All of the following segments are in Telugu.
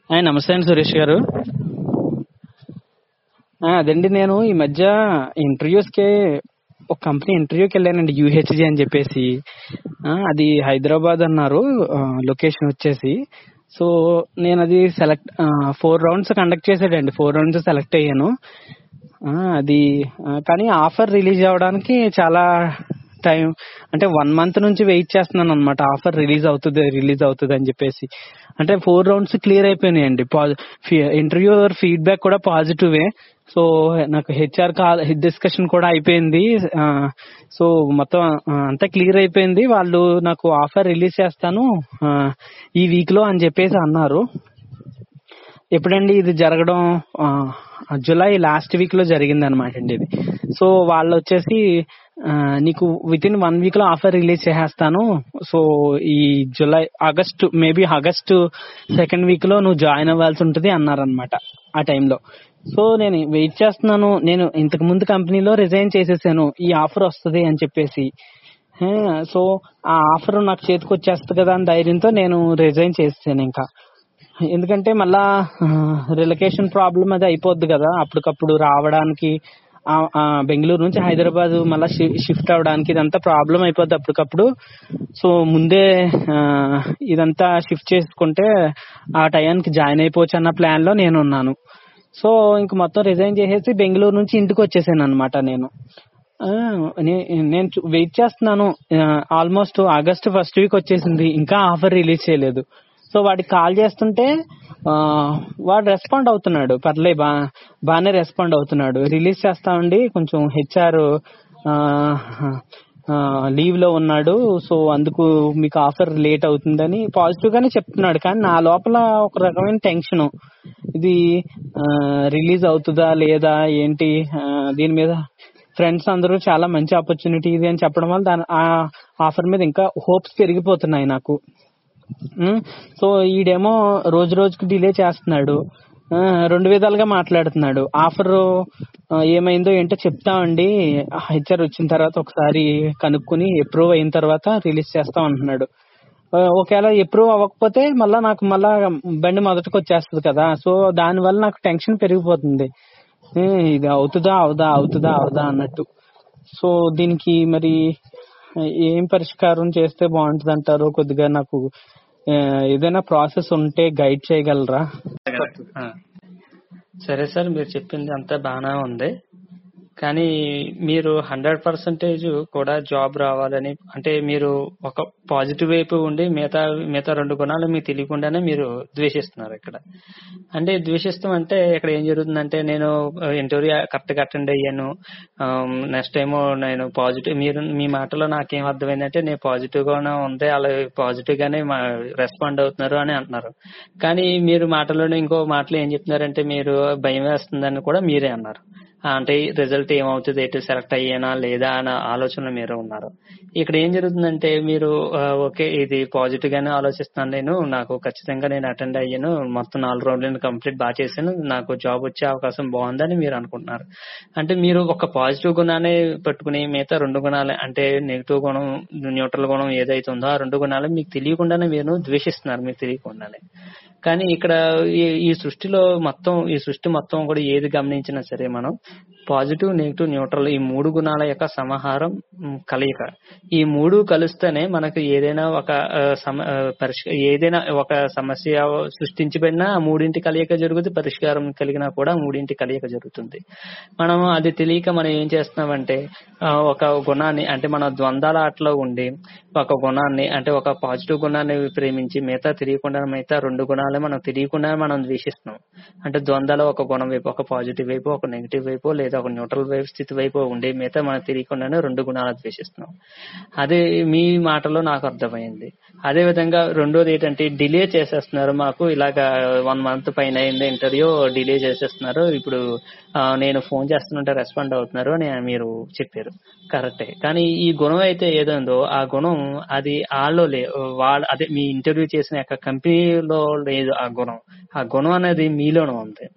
ఆ, నమస్తే అండి సురేష్ గారు ఆ, అదండి నేను ఈ మధ్య ఇంటర్వ్యూస్ కి ఒక కంపెనీ ఇంటర్వ్యూకి వెళ్ళానండి యూహెచ్జి అని చెప్పేసి ఆ, అది హైదరాబాద్ అన్నారు లొకేషన్ వచ్చేసి సో నేను అది సెలెక్ట్ ఫోర్ రౌండ్స్ కండక్ట్ చేసాడండి ఫోర్ రౌండ్స్ సెలెక్ట్ అయ్యాను ఆ, అది ఆ, కానీ ఆఫర్ రిలీజ్ అవ్వడానికి చాలా టైం అంటే వన్ మంత్ నుంచి వెయిట్ చేస్తున్నాను అనమాట ఆఫర్ రిలీజ్ అవుతుంది రిలీజ్ అవుతుంది అని చెప్పేసి అంటే ఫోర్ రౌండ్స్ క్లియర్ అయిపోయినాయండి ఇంటర్వ్యూ ఫీడ్బ్యాక్ కూడా పాజిటివే సో నాకు హెచ్ఆర్ కాల్ డిస్కషన్ కూడా అయిపోయింది ఆ, సో మొత్తం ఆ, అంతా క్లియర్ అయిపోయింది వాళ్ళు నాకు ఆఫర్ రిలీజ్ చేస్తాను ఆ, ఈ వీక్ లో అని చెప్పేసి అన్నారు ఎప్పుడండి ఇది జరగడం ఆ, జూలై లాస్ట్ వీక్ లో జరిగింది అనమాట అండి ఇది సో వాళ్ళు వచ్చేసి ఆ, నీకు విత్ ఇన్ వన్ వీక్ లో ఆఫర్ రిలీజ్ చేసేస్తాను సో ఈ July August maybe August second week లో నువ్వు జాయిన్ అవ్వాల్సి ఉంటుంది అన్నారనమాట ఆ టైంలో సో నేను వెయిట్ చేస్తున్నాను నేను ఇంతకు ముందు కంపెనీలో రిజైన్ చేసేసాను ఈ ఆఫర్ వస్తుంది అని చెప్పేసి హే, సో ఆ ఆఫర్ నాకు చేతికి వచ్చేస్తుంది కదా అని ధైర్యంతో నేను రిజైన్ చేసేసాను ఇంకా ఎందుకంటే మళ్ళా రిలొకేషన్ ప్రాబ్లం అది అయిపోద్ది కదా అప్పటికప్పుడు రావడానికి ఆ- ఆ బెంగళూరు నుంచి హైదరాబాద్ మళ్ళా షిఫ్ట్ అవడానికి ఇదంతా ప్రాబ్లం అయిపోద్ది అప్పటికప్పుడు సో ముందే ఆ, ఇదంతా షిఫ్ట్ చేసుకుంటే ఆ టయానికి జాయిన్ అయిపోవచ్చు అన్న ప్లాన్ లో నేను ఉన్నాను సో ఇంక మొత్తం రిజైన్ చేసేసి బెంగళూరు నుంచి ఇంటికి వచ్చేసాను అనమాట నేను ఆ, నే- నేను చూ- వెయిట్ చేస్తున్నాను ఆల్మోస్ట్ ఆగస్ట్ ఫస్ట్ వీక్ వచ్చేసింది ఇంకా ఆఫర్ రిలీజ్ చేయలేదు సో వాడికి కాల్ చేస్తుంటే ఆ, వాడు రెస్పాండ్ అవుతున్నాడు పర్లే బా బాగానే రెస్పాండ్ అవుతున్నాడు రిలీజ్ చేస్తామండి కొంచెం హెచ్ఆర్ లీవ్ లో ఉన్నాడు సో అందుకు మీకు ఆఫర్ లేట్ అవుతుందని పాజిటివ్ గానే చెప్తున్నాడు కానీ నా లోపల ఒక రకమైన టెన్షన్ ఇది రిలీజ్ అవుతుందా లేదా ఏంటి ఆ, దీని మీద ఫ్రెండ్స్ అందరూ చాలా మంచి ఆపర్చునిటీ ఇది అని చెప్పడం వల్ల దాని ఆ ఆఫర్ మీద ఇంకా హోప్స్ పెరిగిపోతున్నాయి నాకు ఉమ్, సో ఈడేమో రోజు రోజుకి డిలే చేస్తున్నాడు ఆ, రెండు విధాలుగా మాట్లాడుతున్నాడు ఆఫర్ ఏమైందో ఏంటో చెప్తామండి హెచ్ఆర్ వచ్చిన తర్వాత ఒకసారి కనుక్కుని అప్రూవ్ అయిన తర్వాత రిలీజ్ చేస్తాం అంటున్నాడు ఆ, ఒకవేళ అప్రూవ్ అవ్వకపోతే మళ్ళా నాకు మళ్ళా బండి మొదటికి వచ్చేస్తుంది కదా సో దాని వల్ల నాకు టెన్షన్ పెరిగిపోతుంది ఏ, ఇది అవుతుందా అవుదా అవుతుందా అవుదా అన్నట్టు సో దీనికి మరి ఏం పరిష్కారం చేస్తే బాగుంటుంది అంటారు కొద్దిగా నాకు ఆ, ఏదైనా ప్రాసెస్ ఉంటే గైడ్ చేయగలరా ఆ. సరే సార్ మీరు చెప్పింది అంతా బాగానే ఉంది కానీ మీరు హండ్రెడ్ పర్సెంటేజ్ కూడా జాబ్ రావాలని అంటే మీరు ఒక పాజిటివ్ వైపు ఉండి మిగతా మిగతా రెండు గుణాలు మీకు తెలియకుండానే మీరు ద్వేషిస్తున్నారు ఇక్కడ అంటే ద్వేషిస్తాం అంటే ఇక్కడ ఏం జరుగుతుందంటే నేను ఇంటర్వ్యూ కరెక్ట్ గా అటెండ్ అయ్యాను నెక్స్ట్ టైం నేను పాజిటివ్ మీరు మీ మాటలో నాకేం అర్థమైందంటే నేను పాజిటివ్ గానే ఉంది అలా పాజిటివ్ గానే రెస్పాండ్ అవుతున్నారు అని అంటున్నారు కానీ మీరు మాటలోనే ఇంకో మాటలో ఏం చెప్తున్నారంటే మీరు భయం వేస్తుందని కూడా మీరే అన్నారు ఆ, అంటే రిజల్ట్ ఏమవుతుంది ఎటు సెలెక్ట్ అయ్యానా లేదా అన్న ఆలోచనలో మీరు ఉన్నారు ఇక్కడ ఏం జరుగుతుందంటే మీరు ఆ, ఓకే ఇది పాజిటివ్ గానే ఆలోచిస్తున్నాను నేను నాకు ఖచ్చితంగా నేను అటెండ్ అయ్యాను మొత్తం నాలుగు రౌండ్లు కంప్లీట్ బాగా చేశాను నాకు జాబ్ వచ్చే అవకాశం బాగుందని మీరు అనుకుంటున్నారు అంటే మీరు ఒక పాజిటివ్ గుణాన్ని పెట్టుకుని మిగతా రెండు గుణాలు అంటే నెగిటివ్ గుణం న్యూట్రల్ గుణం ఏదైతే ఉందో ఆ రెండు గుణాలు మీకు తెలియకుండానే మీరు ద్వేషిస్తున్నారు మీకు తెలియకుండానే కానీ ఇక్కడ ఈ ఈ సృష్టిలో మొత్తం ఈ సృష్టి మొత్తం కూడా ఏది గమనించినా సరే మనం పాజిటివ్ నెగిటివ్ న్యూట్రల్ ఈ మూడు గుణాల యొక్క సమాహారం మ్, కలయిక ఈ మూడు కలిస్తేనే మనకు ఏదైనా ఒక ఆ, సమ ఆ, పరిష్క ఏదైనా ఒక సమస్య సృష్టించబడినా ఆ మూడింటి కలయిక జరుగుతుంది పరిష్కారం కలిగినా కూడా ఆ మూడింటి కలయిక జరుగుతుంది మనం అది తెలియక మనం ఏం చేస్తున్నామంటే ఆ, ఒక గుణాన్ని అంటే మన ద్వంద్వాల ఆటలో ఉండి ఒక గుణాన్ని అంటే ఒక పాజిటివ్ గుణాన్ని ప్రేమించి మిగతా తెలియకుండా మిగతా రెండు గుణాలు మనం తెలియకుండా మనం ద్వేషిస్తున్నాం అంటే ద్వంద్వలో ఒక గుణం వైపు ఒక పాజిటివ్ వైపు ఒక నెగిటివ్ వైపు లేదా ఒక న్యూట్రల్ వైపు స్థితి వైపు ఉండి మిగతా మనం తెలియకుండానే రెండు గుణాలు ద్వేషిస్తున్నాం అదే మీ మాటలో నాకు అర్థమైంది అదే విధంగా రెండోది ఏంటంటే డిలే చేసేస్తున్నారు మాకు ఇలాగా వన్ మంత్ పైన అయింది ఇంటర్వ్యూ డిలే చేసేస్తున్నారు ఇప్పుడు ఆ, నేను ఫోన్ చేస్తుంటే రెస్పాండ్ అవుతున్నారు అని మీరు చెప్పారు కరెక్టే కానీ ఈ గుణం అయితే ఏదో ఆ గుణం అది వాళ్ళలో లే వాళ్ళ అదే మీ ఇంటర్వ్యూ చేసిన యొక్క కంపెనీలో లేదు ఆ గుణం ఆ గుణం అనేది మీలోనే ఉంది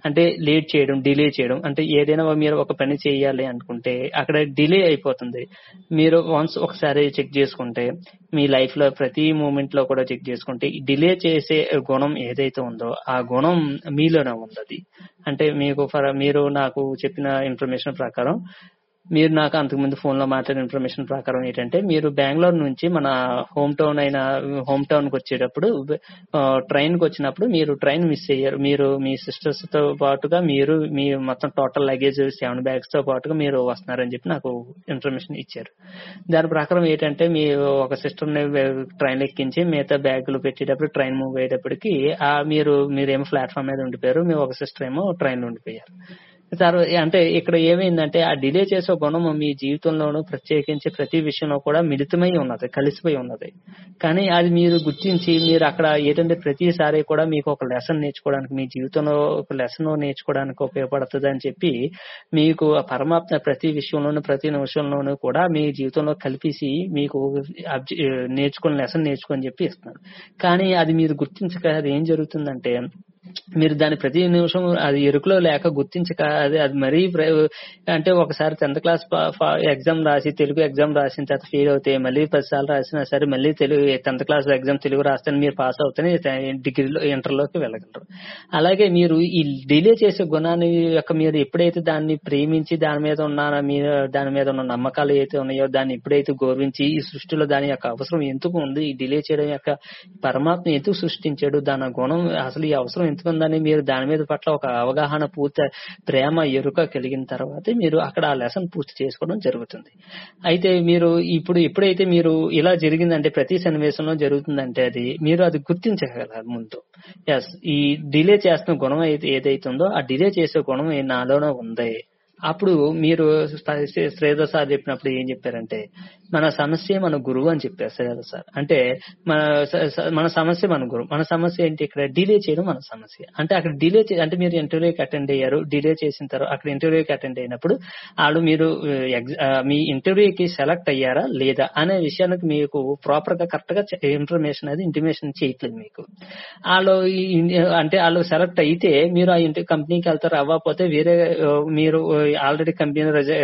అంటే లేట్ చేయడం డిలే చేయడం అంటే ఏదైనా మీరు ఒక పని చేయాలి అనుకుంటే అక్కడ డిలే అయిపోతుంది మీరు వన్స్ ఒకసారి చెక్ చేసుకుంటే మీ లైఫ్ లో ప్రతి మూమెంట్ లో కూడా చెక్ చేసుకుంటే డిలే చేసే గుణం ఏదైతే ఉందో ఆ గుణం మీలోనే ఉంది అది అంటే మీకు ఫర్ మీరు నాకు చెప్పిన ఇన్ఫర్మేషన్ ప్రకారం మీరు నాకు అంతకుముందు ఫోన్ లో మాట్లాడిన ఇన్ఫర్మేషన్ ప్రకారం ఏంటంటే మీరు బెంగళూరు నుంచి మన హోమ్ టౌన్ అయిన హోమ్ టౌన్ కి వచ్చేటప్పుడు ట్రైన్ కి వచ్చినప్పుడు మీరు ట్రైన్ మిస్ అయ్యారు మీరు మీ సిస్టర్స్ తో పాటుగా మీరు మీ మొత్తం టోటల్ లగేజ్ సెవెన్ బ్యాగ్స్ తో పాటుగా మీరు వస్తున్నారని చెప్పి నాకు ఇన్ఫర్మేషన్ ఇచ్చారు దాని ప్రకారం ఏంటంటే మీ ఒక సిస్టర్ ని ట్రైన్ ఎక్కించి మిగతా బ్యాగులు పెట్టేటప్పుడు ట్రైన్ మూవ్ అయ్యేటప్పటికి ఆ మీరు మీరేమో ప్లాట్ఫామ్ మీద ఉండిపోయారు మీ ఒక సిస్టర్ ఏమో ట్రైన్ లో ఉండిపోయారు తర్వాత అంటే ఇక్కడ ఏమైందంటే ఆ డిలే చేసే గుణం మీ జీవితంలోనూ ప్రత్యేకించి ప్రతి విషయంలో కూడా మిళితమై ఉన్నది కలిసిపోయి ఉన్నది కానీ అది మీరు గుర్తించి మీరు అక్కడ ఏంటంటే ప్రతిసారి కూడా మీకు ఒక లెసన్ నేర్చుకోవడానికి మీ జీవితంలో ఒక లెసన్ నేర్చుకోవడానికి ఉపయోగపడుతుంది అని చెప్పి మీకు ఆ పరమాత్మ ప్రతి విషయంలోనూ ప్రతి నిమిషంలోనూ కూడా మీ జీవితంలో కల్పిసి మీకు అబ్జ- నేర్చుకుని లెసన్ నేర్చుకొని చెప్పి ఇస్తున్నారు కానీ అది మీరు గుర్తించక అది ఏం జరుగుతుందంటే మీరు దాని ప్రతి నిమిషం అది ఎరుకులో లేక గుర్తించక అది అది మరీ ప్ర- అంటే ఒకసారి టెన్త్ క్లాస్ ఎగ్జామ్ రాసి తెలుగు ఎగ్జామ్ రాసిన తర్వాత ఫెయిల్ అవుతే మళ్ళీ పది సార్లు రాసినా సరే మళ్ళీ Telugu tenth class exam Telugu రాస్తే మీరు పాస్ అవుతేనే డిగ్రీలో ఇంటర్లోకి వెళ్ళగలరు అలాగే మీరు ఈ డిలే చేసే గుణాన్ని యొక్క మీరు ఎప్పుడైతే దాన్ని ప్రేమించి దాని మీద ఉన్న మీరు దాని మీద ఉన్న నమ్మకాలు ఏవైతే ఉన్నాయో దాన్ని ఎప్పుడైతే గౌరవించి ఈ సృష్టిలో దాని యొక్క అవసరం ఎందుకు ఉంది ఈ డిలే చేయడం యొక్క పరమాత్మ ఎందుకు సృష్టించాడు దాని గుణం అసలు ఈ అవసరం ఎందుకు ఉందని మీరు దాని మీద పట్ల ఒక అవగాహన పూర్తి ప్రేమ ఎరుక కలిగిన తర్వాతే మీరు అక్కడ ఆ లెసన్ పూర్తి చేసుకోవడం జరుగుతుంది అయితే మీరు ఇప్పుడు ఎప్పుడైతే మీరు ఇలా జరిగిందంటే ప్రతి సన్నివేశంలో జరుగుతుందంటే అది మీరు అది గుర్తించగలరు ముందు ఎస్ ఈ డిలే చేస్తున్న గుణం అయితే ఏదైతే ఉందో ఆ డిలే చేసే గుణం ఏ నాలోనే ఉంది అప్పుడు మీరు శ్రీధర్ సార్ చెప్పినప్పుడు ఏం చెప్పారంటే మన సమస్య మన గురువు అని చెప్పారు శ్రీధర్ సార్ అంటే మన స- స- మన సమస్య మన గురువు మన సమస్య ఏంటి ఇక్కడ డిలే చేయడం మన సమస్య అంటే అక్కడ డిలే అంటే మీరు ఇంటర్వ్యూకి అటెండ్ అయ్యారు డిలే చేసిన తర్వాత అక్కడ ఇంటర్వ్యూకి అటెండ్ అయినప్పుడు వాళ్ళు మీరు ఆ, ఎగ్జ- ఆ, మీ ఇంటర్వ్యూకి సెలెక్ట్ అయ్యారా లేదా అనే విషయానికి మీకు ప్రాపర్ గా కరెక్ట్ గా ఇన్ఫర్మేషన్ అది ఇంటిమేషన్ చేయట్లేదు మీకు వాళ్ళు ఈ- ఈ- అంటే వాళ్ళు సెలెక్ట్ అయితే మీరు ఆ ఇంటి కంపెనీకి వెళ్తారు అవ్వకపోతే వేరే ఆ, మీరు ఆల్రెడీ కంపెనీ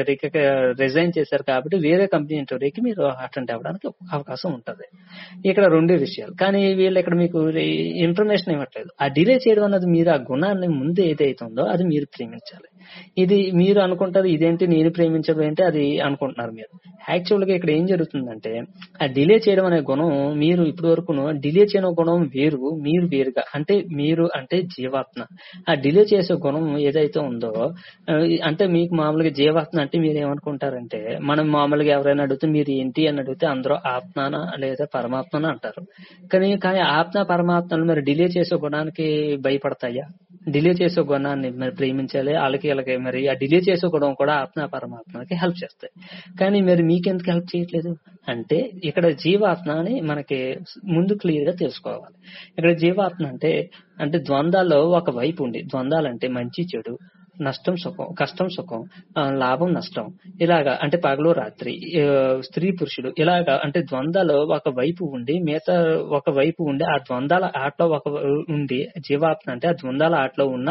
రిజైన్ చేశారు కాబట్టి వేరే కంపెనీ ఇంటర్వ్యూకి మీరు అటెండ్ అవ్వడానికి అవకాశం ఉంటది ఇక్కడ రెండే విషయాలు కానీ వీళ్ళు ఇక్కడ మీకు ఇన్ఫర్మేషన్ ఇవ్వట్లేదు ఆ డిలే చేయడం అన్నది మీరు ఆ గుణాన్ని ముందు ఏదైతే ఉందో అది మీరు ప్రేమించాలి ఇది మీరు అనుకుంటారు ఇదేంటి నేను ప్రేమించడం ఏంటి అది అనుకుంటున్నారు మీరు యాక్చువల్ గా ఇక్కడ ఏం జరుగుతుందంటే ఆ డిలే చేయడం అనే గుణం మీరు ఇప్పటి వరకు డిలే చేయడం గుణం వేరు మీరు వేరుగా అంటే మీరు అంటే జీవాత్మ ఆ డిలే చేసే గుణం ఏదైతే ఉందో ఆ, అంటే మీకు మామూలుగా జీవాత్మ అంటే మీరు ఏమనుకుంటారంటే మనం మామూలుగా ఎవరైనా అడిగితే మీరు ఏంటి అని అడిగితే అందరూ ఆత్మాన లేదా పరమాత్మన అంటారు కానీ కానీ ఆత్మ పరమాత్మలు మరి డిలే చేసే గుణానికి భయపడతాయా డిలే చేసే గుణాన్ని మరి ప్రేమించాలి వాళ్ళకి వీళ్ళకి మరి ఆ డిలే చేసే గుణం కూడా ఆత్మ పరమాత్మకి హెల్ప్ చేస్తాయి కానీ మరి మీకెందుకు హెల్ప్ చేయట్లేదు అంటే ఇక్కడ జీవాత్మ అని మనకి ముందు క్లియర్ గా తెలుసుకోవాలి ఇక్కడ జీవాత్మ అంటే అంటే ద్వంద్వాల్లో ఒక వైపు ఉండి ద్వంద్వాలంటే మంచి చెడు నష్టం సుఖం కష్టం సుఖం ఆ, లాభం నష్టం ఇలాగా అంటే పగలు రాత్రి ఆ, స్త్రీ పురుషుడు ఇలాగా అంటే ద్వంద్వాలు ఒక వైపు ఉండి మిగతా ఒక వైపు ఉండి ఆ ద్వంద్వాల ఆటలో ఒక ఉండి జీవాత్మ అంటే ఆ ద్వంద్వాల ఆటలో ఉన్న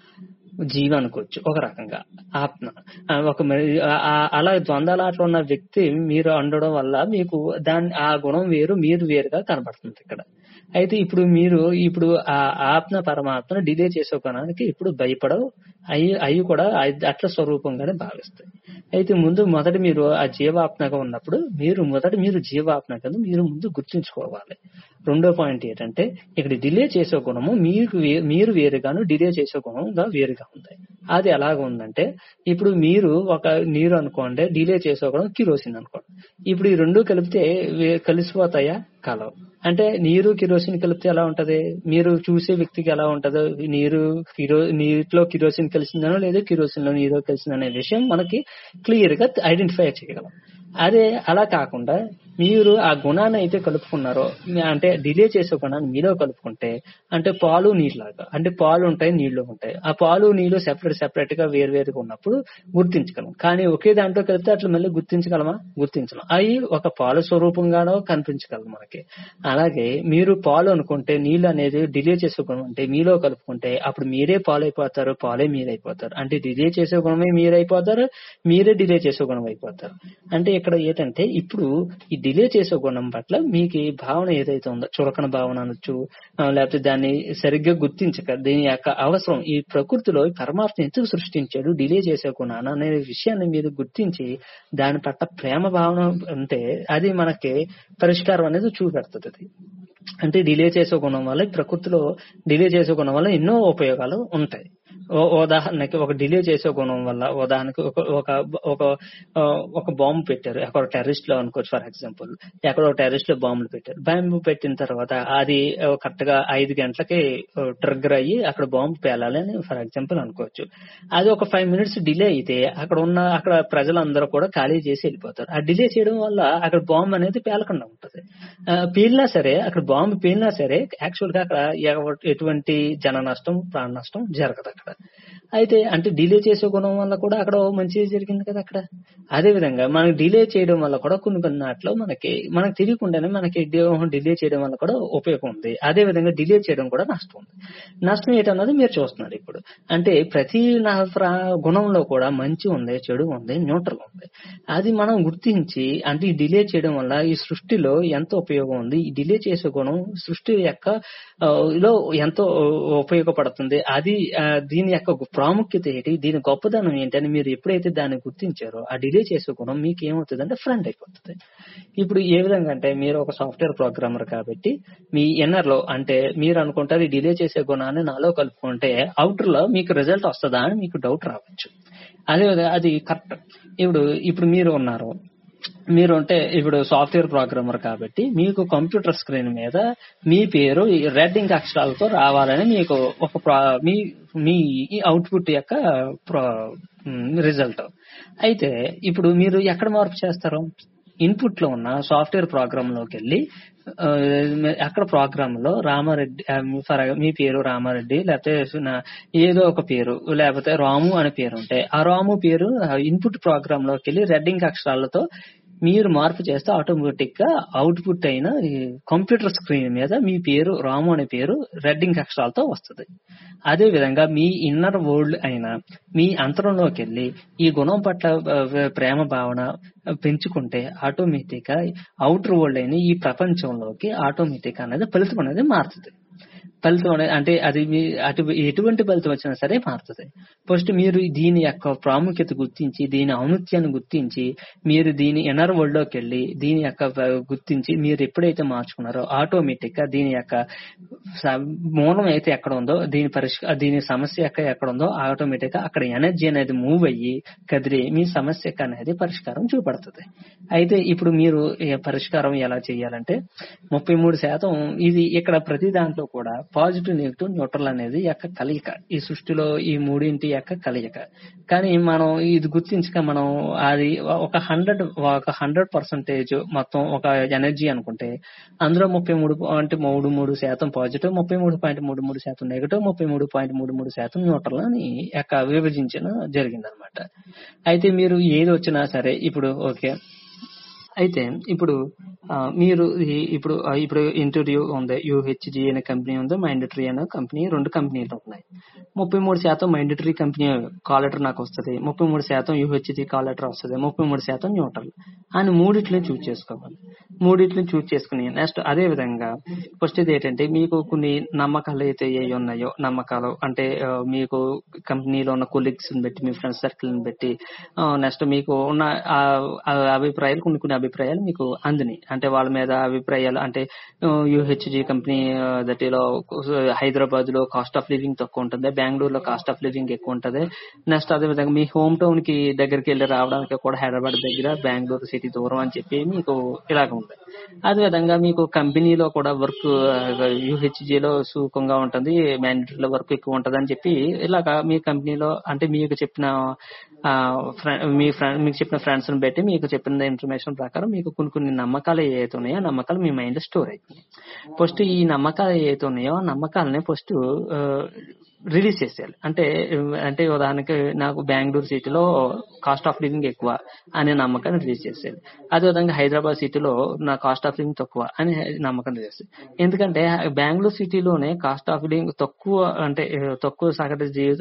జీవి అనుకోవచ్చు ఒక రకంగా ఆత్మ ఆ, ఒక మరి- ఆ- ఆ- అలా ద్వంద్వాల ఆటలో ఉన్న వ్యక్తి మీరు ఉండడం వల్ల మీకు దాని ఆ గుణం వేరు మీరు వేరుగా కనబడుతుంది ఇక్కడ అయితే ఇప్పుడు మీరు ఇప్పుడు ఆ ఆత్మ పరమాత్మను డిలే చేసే గుణానికి ఇప్పుడు భయపడవు అవి అవి కూడా అయి- అట్ల స్వరూపంగానే భావిస్తాయి అయితే ముందు మొదటి మీరు ఆ జీవాత్మగా ఉన్నప్పుడు మీరు మొదటి మీరు జీవాత్మ కదా మీరు ముందు గుర్తుంచుకోవాలి రెండో పాయింట్ ఏంటంటే ఇక్కడ డిలే చేసే గుణము మీకు వే- మీరు వేరుగాను డిలే చేసే గుణంగా వేరుగా ఉంది అది ఎలాగ ఉందంటే ఇప్పుడు మీరు ఒక నీరు అనుకోండి డిలే చేసే గుణం కిరోసిన్ అనుకోండి ఇప్పుడు ఈ రెండు కలిపితే వే- కలిసిపోతాయా కలవు అంటే నీరు కిరోసిన్ కలిపితే ఎలా ఉంటది మీరు చూసే వ్యక్తికి ఎలా ఉంటదో నీరు కిరో నీటిలో కిరోసిన్ కలిసిందనో లేదా కిరోసిన్ లో నీరు కలిసిందనే విషయం మనకి క్లియర్ గా ఐడెంటిఫై చేయగలం అదే అలా కాకుండా మీరు ఆ గుణాన్ని అయితే కలుపుకున్నారో మీ- అంటే డిలే చేసే గుణాన్ని మీలో కలుపుకుంటే అంటే పాలు నీళ్ళలాగా అంటే పాలు ఉంటాయి నీళ్లు ఉంటాయి ఆ పాలు నీళ్లు సెపరేట్ సెపరేట్ గా వేరు వేరుగా ఉన్నప్పుడు గుర్తించగలం కానీ ఒకే దాంట్లో కలిపితే అట్లా మళ్ళీ గుర్తించగలమా గుర్తించలేం అవి ఒక పాలు స్వరూపంగానో కనిపించగలదు మనకి అలాగే మీరు పాలు అనుకుంటే నీళ్ళు అనేది డిలే చేసే గుణం అంటే మీలో కలుపుకుంటే అప్పుడు మీరే పాలు అయిపోతారు పాలే మీరైపోతారు అంటే డిలే చేసే గుణమే మీరైపోతారు మీరే డిలే చేసే గుణం అయిపోతారు అంటే ఇక్కడ ఏంటంటే ఇప్పుడు ఈ డిలే చేసే గుణం పట్ల మీకు ఈ భావన ఏదైతే ఉందో చురకన భావన అనొచ్చు ఆ, లేకపోతే దాన్ని సరిగ్గా గుర్తించక దీని యొక్క అవసరం ఈ ప్రకృతిలో ఈ పరమాత్మ ఎందుకు సృష్టించాడు డిలే చేసే గుణాన్ని అనే విషయాన్ని మీరు గుర్తించి దాని పట్ల ప్రేమ భావన ఉంటే అది మనకి పరిష్కారం అనేది చూపెడుతుంది అది అంటే డిలే చేసే గుణం వల్ల ఈ ప్రకృతిలో డిలే చేసే గుణం వల్ల ఎన్నో ఉపయోగాలు ఉంటాయి ఓ- ఉదాహరణకి ఒక డిలే చేసే గుణం వల్ల ఉదాహరణకి ఒక ఒక ఒక ఆ, ఒక బాంబు పెట్టారు ఎక్కడ టెర్రరిస్ట్ లో అనుకోవచ్చు ఫర్ ఎగ్జాంపుల్ ఎక్కడో టెర్రరిస్ట్ లో బాంబులు పెట్టారు బాంబు పెట్టిన తర్వాత అది కరెక్ట్ గా ఐదు గంటలకి ట్రిగ్గర్ అయ్యి అక్కడ బాంబు పేలాలి అని ఫర్ ఎగ్జాంపుల్ అనుకోవచ్చు అది ఒక ఫైవ్ మినిట్స్ డిలే అయితే అక్కడ ఉన్న అక్కడ ప్రజలందరూ కూడా ఖాళీ చేసి వెళ్ళిపోతారు ఆ డిలే చేయడం వల్ల అక్కడ బాంబు అనేది పేలకుండా ఉంటది ఆ, పేలినా సరే అక్కడ బాంబు పేలినా సరే యాక్చువల్ గా అక్కడ ఎవ- ఎటువంటి జన నష్టం ప్రాణ నష్టం జరగదు అక్కడ అయితే అంటే డిలే చేసే గుణం వల్ల కూడా అక్కడ ఓ మంచి జరిగింది కదా అక్కడ అదే విధంగా మనకి డిలే చేయడం వల్ల కూడా కొన్ని కొన్ని నాట్లో మనకి మనకు తెలియకుండానే మనకి డిలే చేయడం వల్ల కూడా ఉపయోగం ఉంది అదే విధంగా డిలే చేయడం కూడా నష్టం ఉంది నష్టం ఏంటన్నది మీరు చూస్తున్నారు ఇప్పుడు అంటే ప్రతి నా ప్ర- గుణంలో కూడా మంచి ఉంది చెడు ఉంది న్యూట్రల్ ఉంది అది మనం గుర్తించి అంటే ఈ డిలే చేయడం వల్ల ఈ సృష్టిలో ఎంత ఉపయోగం ఉంది ఈ డిలే చేసే గుణం సృష్టి యొక్క ఆ, లో ఎంతో ఉపయోగపడుతుంది అది ఆ, దీని యొక్క ప్రాముఖ్యత ఏంటి దీని గొప్పదనం ఏంటి అని మీరు ఎప్పుడైతే దాన్ని గుర్తించారో ఆ డిలే చేసే గుణం మీకు ఏమవుతుంది అంటే ఫ్రెండ్ అయిపోతుంది ఇప్పుడు ఏ విధంగా అంటే మీరు ఒక సాఫ్ట్వేర్ ప్రోగ్రామర్ కాబట్టి మీ ఇన్నర్ లో అంటే మీరు అనుకుంటారు ఈ డిలే చేసే గుణాన్ని నాలో కలుపుకుంటే అవుటర్ లో మీకు రిజల్ట్ వస్తుందా అని మీకు డౌట్ రావచ్చు అదే విధంగా అది కరెక్ట్ ఇప్పుడు ఇప్పుడు మీరు ఉన్నారు మీరు అంటే ఇప్పుడు సాఫ్ట్వేర్ ప్రోగ్రామర్ కాబట్టి మీకు కంప్యూటర్ స్క్రీన్ మీద మీ పేరు ఈ రెడ్ ఇంక్ అక్షరాలతో రావాలని మీకు ఒక ప్రా- మీ మీ అవుట్పుట్ యొక్క రిజల్ట్ అయితే ఇప్పుడు మీరు ఎక్కడ మార్పు చేస్తారు ఇన్పుట్ లో ఉన్న సాఫ్ట్వేర్ ప్రోగ్రామ్ లోకి వెళ్ళి ఆ, అక్కడ ప్రోగ్రామ్ లో రామారెడ్డి ఆ, మీ ఫర్ మీ పేరు రామారెడ్డి లేకపోతే నా- ఏదో ఒక పేరు లేకపోతే రాము అనే పేరు ఉంటే ఆ రాము పేరు ఇన్పుట్ ప్రోగ్రామ్ లోకి వెళ్ళి రెడ్డింగ్ అక్షరాలతో మీరు మార్పు చేస్తే ఆటోమేటిక్ గా అవుట్పుట్ అయిన ఈ కంప్యూటర్ స్క్రీన్ మీద మీ పేరు రాము అనే పేరు రెడ్డింగ్ అక్షరాలతో వస్తుంది అదే విధంగా మీ ఇన్నర్ వరల్డ్ అయిన మీ అంతరంలోకి వెళ్ళి ఈ గుణం పట్ల ఆ, ప్రేమ భావన పెంచుకుంటే ఆటోమేటిక్ గా అవుటర్ వరల్డ్ అయిన ఈ ప్రపంచంలోకి ఆటోమేటిక్ అనేది ఫలితం అనేది మారుతుంది ఫలితం అనేది అంటే అది మీ అటు ఎటువంటి ఫలితం వచ్చినా సరే మారుతుంది ఫస్ట్ మీరు దీని యొక్క ప్రాముఖ్యత గుర్తించి దీని ఔన్నత్యాన్ని గుర్తించి మీరు దీని ఎనర్ వరల్డ్ లోకి వెళ్ళి దీని యొక్క వ- గుర్తించి మీరు ఎప్పుడైతే మార్చుకున్నారో ఆటోమేటిక్ గా దీని యొక్క స- మూలం అయితే ఎక్కడ ఉందో దీని పరిష్క దీని సమస్య ఎక్క ఎక్కడ ఉందో ఆటోమేటిక్ గా అక్కడ ఎనర్జీ అనేది మూవ్ అయ్యి కదిలి మీ సమస్యకు అనేది పరిష్కారం చూపడుతుంది అయితే ఇప్పుడు మీరు ఈ పరిష్కారం ఎలా చేయాలంటే ముప్పై మూడు శాతం ఇది ఇక్కడ ప్రతి దాంట్లో కూడా పాజిటివ్ నెగిటివ్ న్యూట్రల్ అనేది యొక్క కలయిక ఈ సృష్టిలో ఈ మూడింటి యొక్క కలయిక కానీ మనం ఇది గుర్తించక మనం అది ఒక హండ్రెడ్ ఒక హండ్రెడ్ పర్సెంటేజ్ మొత్తం ఒక ఎనర్జీ అనుకుంటే అందులో ముప్పై మూడు పాయింట్ మూడు మూడు శాతం పాజిటివ్ ముప్పై మూడు పాయింట్ మూడు మూడు శాతం నెగిటివ్ ముప్పై మూడు పాయింట్ మూడు మూడు శాతం న్యూట్రల్ అని యొక్క విభజించిన జరిగిందనమాట అయితే మీరు ఏది వచ్చినా సరే ఇప్పుడు ఓకే అయితే ఇప్పుడు ఆ, మీరు ఈ- ఇప్పుడు ఆ, ఇప్పుడు ఇంటర్వ్యూ ఉంది యూహెచ్జి అనే కంపెనీ ఉంది మైండటరీ అనే కంపెనీ రెండు కంపెనీలు ఉన్నాయి ముప్పై మూడు శాతం మైండటరీ కంపెనీ కాల్ లెటర్ నాకు వస్తుంది ముప్పై మూడు శాతం యూహెచ్జి కాల్ లెటర్ వస్తుంది ముప్పై మూడు శాతం న్యూట్రల్ అని మూడిట్లని చూస్ చేసుకోవాలి మూడిట్లని చూస్ చేసుకుని నెక్స్ట్ అదే విధంగా ఫస్ట్ ఇది ఏంటంటే మీకు కొన్ని నమ్మకాలు అయితే ఏ ఉన్నాయో నమ్మకాలు అంటే ఆ, మీకు కంపెనీలో ఉన్న కొలీగ్స్ బట్టి మీ ఫ్రెండ్స్ సర్కిల్ ని బట్టి నెక్స్ట్ మీకు ఉన్న ఆ ఆ అభిప్రాయాలు కొన్ని కొన్ని అభిప్రాయాలు మీకు అందినాయి అంటే వాళ్ళ మీద అభిప్రాయాలు అంటే యూహెచ్జి కంపెనీ దటిలో హైదరాబాద్ లో కాస్ట్ ఆఫ్ లివింగ్ తక్కువ ఉంటుంది బెంగళూరులో కాస్ట్ ఆఫ్ లివింగ్ ఎక్కువ ఉంటుంది నెక్స్ట్ అదే విధంగా మీ హోమ్ టౌన్ కి దగ్గరికి వెళ్ళి రావడానికి కూడా హైదరాబాద్ దగ్గర బెంగళూరు సిటీ దూరం అని చెప్పి మీకు ఇలాగ ఉంది అదే విధంగా మీకు కంపెనీలో కూడా వర్క్ యూహెచ్జిలో సుఖంగా ఉంటుంది మ్యాండేటరీలో వర్క్ ఎక్కువ ఉంటుంది అని చెప్పి ఇలాగా మీ కంపెనీలో అంటే మీకు చెప్పిన ఆ, ఫ్రె- మీ ఫ్రెండ్ మీకు చెప్పిన ఫ్రెండ్స్ ని బట్టి మీకు చెప్పిన ఇన్ఫర్మేషన్ ప్రకారం మీకు కొన్ని కొన్ని నమ్మకాలు ఏవైతే ఉన్నాయో ఆ నమ్మకాలు మీ మైండ్ స్టోర్ అయిపోయినాయి ఫస్ట్ ఈ నమ్మకాలు ఏవైతే ఉన్నాయో ఆ నమ్మకాలని ఫస్ట్ రిలీజ్ చేసేయాలి అంటే అంటే ఉదాహరణకి నాకు బెంగళూరు సిటీలో కాస్ట్ ఆఫ్ లివింగ్ ఎక్కువ అనే నమ్మకాన్ని రిలీజ్ చేసేయాలి అదేవిధంగా హైదరాబాద్ సిటీలో నా కాస్ట్ ఆఫ్ లివింగ్ తక్కువ అనే నమ్మకం రిలీజ్ చేసేది ఎందుకంటే బెంగళూరు సిటీలోనే కాస్ట్ ఆఫ్ లివింగ్ తక్కువ అంటే ఆ, తక్కువ సగటు జీవిత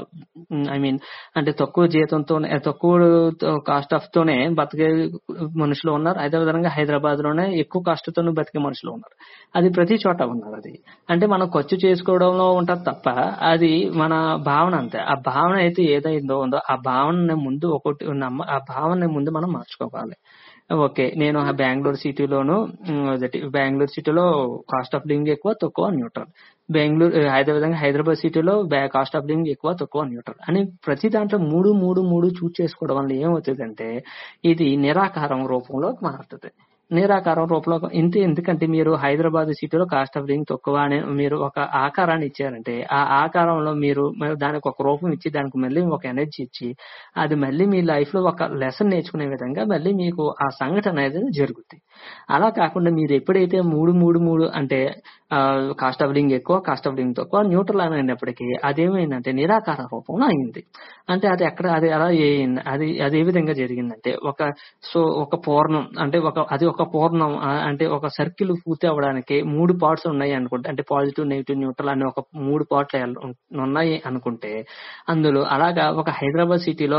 ఐ మీన్ అంటే తక్కువ జీతంతోనే తక్కువ కాస్ట్ ఆఫ్ తోనే బతికే మనుషులు ఉన్నారు అదేవిధంగా హైదరాబాద్ లోనే ఎక్కువ కాస్ట్ తోనే బతికే మనుషులు ఉన్నారు అది ప్రతి చోట ఉన్నారు అది అంటే మనం ఖర్చు చేసుకోవడంలో ఉంటది తప్ప అది మన భావన అంతే ఆ భావన అయితే ఏదైందో ఉందో ఆ భావన ముందు ఒకటి నమ్మ ఆ భావన ముందు మనం మార్చుకోవాలి ఓకే నేను ఆ బెంగళూరు సిటీలోను ఉమ్, అదటి బెంగళూరు సిటీలో కాస్ట్ ఆఫ్ లివింగ్ ఎక్కువ తక్కువ న్యూట్రల్ బెంగళూరు అదేవిధంగా హైదరాబాద్ సిటీలో కాస్ట్ ఆఫ్ లివింగ్ ఎక్కువ తక్కువ న్యూట్రల్ అని ప్రతి దాంట్లో మూడు మూడు మూడు చూస్ చేసుకోవడం వల్ల ఏమవుతుందంటే ఇది నిరాకారం రూపంలో మారుతుంది నిరాకారం రూపంలో ఇంత ఎందుకంటే మీరు హైదరాబాద్ సిటీలో కాస్ట్ ఆఫ్ లివింగ్ తక్కువ అని మీరు ఒక ఆకారాన్ని ఇచ్చారంటే ఆ ఆకారంలో మీరు మరి దానికి ఒక రూపం ఇచ్చి దానికి మళ్ళీ ఒక ఎనర్జీ ఇచ్చి అది మళ్ళీ మీ లైఫ్ లో ఒక లెసన్ నేర్చుకునే విధంగా మళ్ళీ మీకు ఆ సంఘటన అనేది జరుగుతుంది అలా కాకుండా మీరు ఎప్పుడైతే మూడు మూడు మూడు అంటే కాస్ట్ ఆఫ్ లివింగ్ ఎక్కువ కాస్ట్ ఆఫ్ లివింగ్ తక్కువ న్యూట్రల్ అని అయినప్పటికీ అదేమైందంటే నిరాకార రూపంలో అయింది అంటే అది ఎక్కడ అది ఎలా అయింది అది అది ఏ విధంగా జరిగిందంటే ఒక సో ఒక పూర్ణం అంటే ఒక అది ఒక పూర్ణం ఆ, అంటే ఒక సర్కిల్ పూర్తి అవ్వడానికి మూడు పార్ట్స్ ఉన్నాయి అనుకుంటే అంటే పాజిటివ్ నెగిటివ్ న్యూట్రల్ అనే ఒక మూడు పార్ట్లు ఉన్నాయి అనుకుంటే అందులో అలాగా ఒక హైదరాబాద్ సిటీలో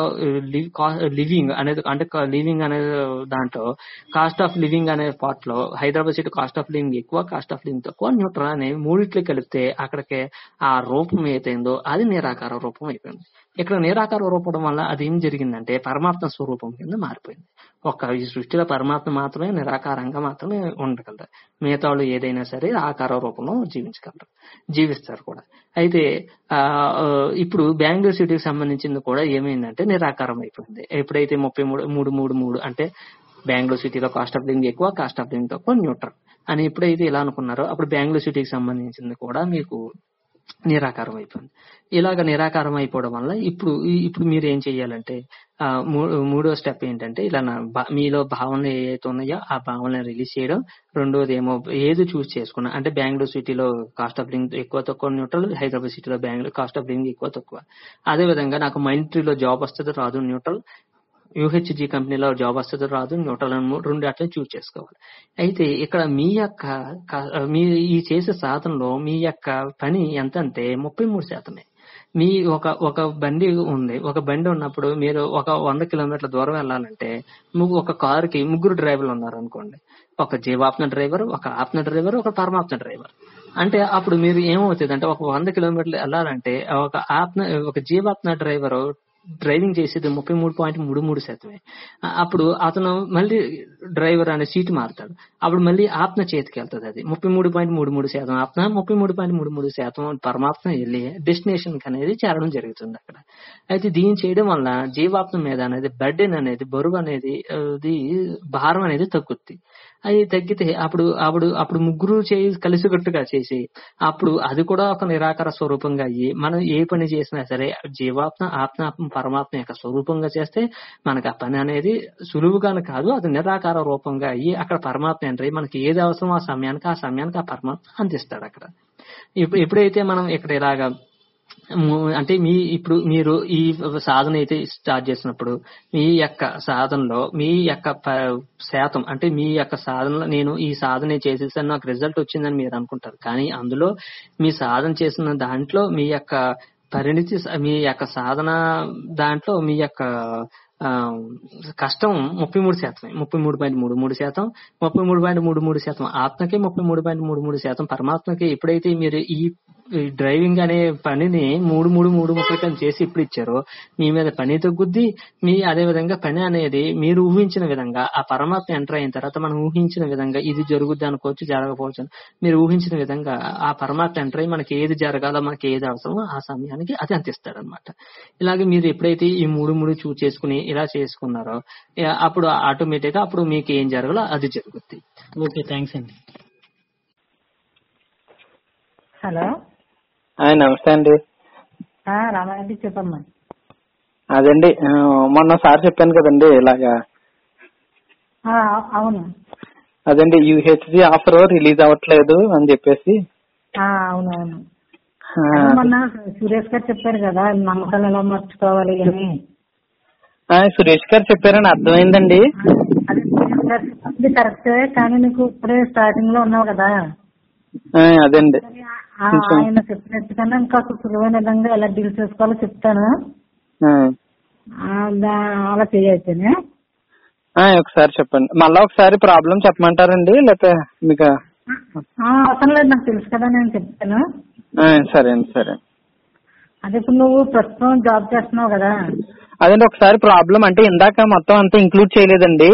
లివింగ్ అనేది అంటే లివింగ్ అనే దాంట్లో కాస్ట్ ఆఫ్ లివింగ్ అనే పార్ట్ లో Hyderabad city cost of living ఎక్కువ కాస్ట్ ఆఫ్ లివింగ్ తక్కువ న్యూట్రల్ అని మూడిట్లు కలిపితే అక్కడికి ఆ రూపం ఏదైందో అది నిరాకార రూపం అయిపోయింది ఇక్కడ నిరాకార రూపం వల్ల అది ఏం జరిగిందంటే పరమాత్మ స్వరూపం కింద మారిపోయింది ఒక ఈ సృష్టిలో పరమాత్మ మాత్రమే నిరాకారంగా మాత్రమే ఉండగలరు మిగతా వాళ్ళు ఏదైనా సరే ఆకార రూపంలో జీవించగలరు జీవిస్తారు కూడా అయితే ఆ ఆ, ఇప్పుడు బెంగళూరు సిటీకి సంబంధించింది కూడా ఏమైందంటే నిరాకారం అయిపోయింది ఎప్పుడైతే ముప్పై మూడు మూడు మూడు మూడు అంటే బెంగళూరు సిటీలో కాస్ట్ ఆఫ్ లివింగ్ ఎక్కువ కాస్ట్ ఆఫ్ లివింగ్ తక్కువ న్యూట్రల్ అని ఎప్పుడైతే ఇలా అనుకున్నారో అప్పుడు బెంగళూరు సిటీకి సంబంధించింది కూడా మీకు నిరాకారం అయిపోయింది ఇలాగ నిరాకారం అయిపోవడం వల్ల ఇప్పుడు ఈ- ఇప్పుడు మీరు ఏం చెయ్యాలంటే ఆ, మూ- మూడో స్టెప్ ఏంటంటే ఇలా నా భా- మీలో భావనలు ఏవైతే ఉన్నాయో ఆ భావనలు రిలీజ్ చేయడం రెండోది ఏమో ఏది చూస్ చేసుకున్నా అంటే బెంగళూరు సిటీలో కాస్ట్ ఆఫ్ లివింగ్ ఎక్కువ తక్కువ న్యూట్రల్ హైదరాబాద్ సిటీలో బెంగళూరు కాస్ట్ ఆఫ్ లివింగ్ ఎక్కువ తక్కువ అదే విధంగా నాకు మైంట్రీలో జాబ్ వస్తుంది రాదు న్యూట్రల్ యూహెచ్జి కంపెనీలో జాబ్ వస్తుందో రాదు న్యూట్రల్ అని మూడు- రెండు అట్లా చూస్ చేసుకోవాలి అయితే ఇక్కడ మీ యొక్క క- మీ ఈ చేసే సాధనలో మీ యొక్క పని ఎంత అంటే ముప్పై మూడు శాతమే మీ ఒక ఒక బండి ఉంది ఒక బండి ఉన్నప్పుడు మీరు ఒక వంద కిలోమీటర్ల దూరం వెళ్ళాలంటే ము- ఒక కారుకి ముగ్గురు డ్రైవర్లు ఉన్నారు అనుకోండి ఒక జీవాత్మ డ్రైవర్ ఒక ఆత్మ డ్రైవర్ ఒక పరమాత్మ డ్రైవర్ అంటే అప్పుడు మీరు ఏమవుతుంది అంటే ఒక వంద కిలోమీటర్లు వెళ్ళాలంటే ఒక ఆత్మ ఒక జీవాత్మ డ్రైవర్ డ్రైవింగ్ చేసేది ముప్పై మూడు పాయింట్ మూడు మూడు శాతమే ఆ, అప్పుడు అతను మళ్ళీ డ్రైవర్ అనే సీట్ మారుతాడు అప్పుడు మళ్ళీ ఆత్మ చేతికి వెళ్తుంది అది ముప్పై మూడు పాయింట్ మూడు మూడు శాతం ఆత్మ ముప్పై మూడు పాయింట్ మూడు మూడు శాతం పరమాత్మ వెళ్ళి డెస్టినేషన్ అనేది చేరడం జరుగుతుంది అక్కడ అయితే దీన్ని చేయడం వల్ల జీవాత్మ మీద అనేది బర్డెన్ అనేది బరువు అనేది ఆ, అది భారం అనేది తగ్గుద్ది అది తగ్గితే అప్పుడు అప్పుడు అప్పుడు ముగ్గురు చేయి కలిసికట్టుగా చేసి అప్పుడు అది కూడా ఒక నిరాకార స్వరూపంగా అయ్యి మనం ఏ పని చేసినా సరే జీవాత్మ ఆత్మ పరమాత్మ యొక్క స్వరూపంగా చేస్తే మనకి ఆ పని అనేది సులువుగానే కాదు అది నిరాకార రూపంగా అయ్యి అక్కడ పరమాత్మ ఎంటర్ అయ్యి మనకి ఏది అవసరం ఆ సమయానికి ఆ సమయానికి ఆ పరమాత్మ అందిస్తాడు అక్కడ ఇప్పుడు ఎప్పుడైతే మనం ఇక్కడ ఇలాగా ము- అంటే మీ ఇప్పుడు మీరు ఈ సాధన అయితే స్టార్ట్ చేసినప్పుడు మీ యొక్క సాధనలో మీ యొక్క ప- శాతం అంటే మీ యొక్క సాధనలో నేను ఈ సాధన చేసేసాను నాకు రిజల్ట్ వచ్చిందని మీరు అనుకుంటారు కానీ అందులో మీ సాధన చేసిన దాంట్లో మీ యొక్క పరిణితి స- మీ యొక్క సాధన దాంట్లో మీ యొక్క ఆ, కష్టం ముప్పై మూడు శాతమే ముప్పై మూడు పాయింట్ మూడు మూడు శాతం ముప్పై మూడు పాయింట్ మూడు మూడు శాతం ఆత్మకి ముప్పై మూడు పాయింట్ మూడు మూడు శాతం పరమాత్మకి ఎప్పుడైతే మీరు ఈ ఈ డ్రైవింగ్ అనే పనిని మూడు మూడు మూడు ముక్కల కింద చేసి ఇప్పుడు ఇచ్చారో మీ మీద పని తగ్గుద్ది మీ అదే విధంగా పని అనేది మీరు ఊహించిన విధంగా ఆ పరమాత్మ ఎంటర్ అయిన తర్వాత మనం ఊహించిన విధంగా ఇది జరుగుద్ది అనుకోవచ్చు జరగకపోవచ్చు అని. మీరు ఊహించిన విధంగా ఆ పరమాత్మ ఎంటర్ అయ్యి మనకి ఏది జరగాలో మనకి ఏది అవసరమో ఆ సమయానికి అది అందిస్తాడు అనమాట ఇలాగే మీరు ఎప్పుడైతే ఈ మూడు మూడు చూ చేసుకుని ఇలా చేసుకున్నారో ఇక అప్పుడు ఆటోమేటిక్ గా అప్పుడు మీకు ఏం జరగాలో అది జరుగుద్ది ఓకే థ్యాంక్స్ అండి హలో హాయ్ నమస్తే అండి ఆ, రామారెడ్డి చెప్పమ్మా అదండి ఆ, మొన్న సార్ చెప్పాను కదండి ఇలాగా ఆ, అవును అదండి యూహెచ్జి ఆఫర్ రిలీజ్ అవ్వట్లేదు అని చెప్పేసి ఆ, అవును అవును ఆ, అదే మొన్న సురేష్ గారు చెప్పారు కదా నమ్మకాలు ఎలా మార్చుకోవాలి అని ఆ, సురేష్ గారు చెప్పారని అర్థమైందండి అది సురేష్ గారు చెప్పింది కరెక్టే కానీ నీకు ఇప్పుడే స్టార్టింగ్ లో ఉన్నావు కదా ఆ, అదండి ఆ, కొంచెం. ఆయన చెప్పినట్టుగానే ఇంకా సులువైన విధంగా ఎలా డీల్ చేసుకోవాలో చెప్తాను ఆ, ఆ, దా- అలా చేయొచ్చునే ఆ, ఒకసారి చెప్పండి మళ్ళా ఒకసారి ప్రాబ్లం చెప్పమంటారండి లేకపోతే మీకు ఆ, అవసరం లేదు నాకు తెలుసు కదా నేను చెప్తాను ఆ, సరే అండి సరే అదే ఇప్పుడు నువ్వు ప్రస్తుతం జాబ్ చేస్తున్నావు కదా అదండి ఒకసారి ప్రాబ్లం అంటే ఇందాక మొత్తం అంతా ఇంక్లూడ్ చేయలేదండి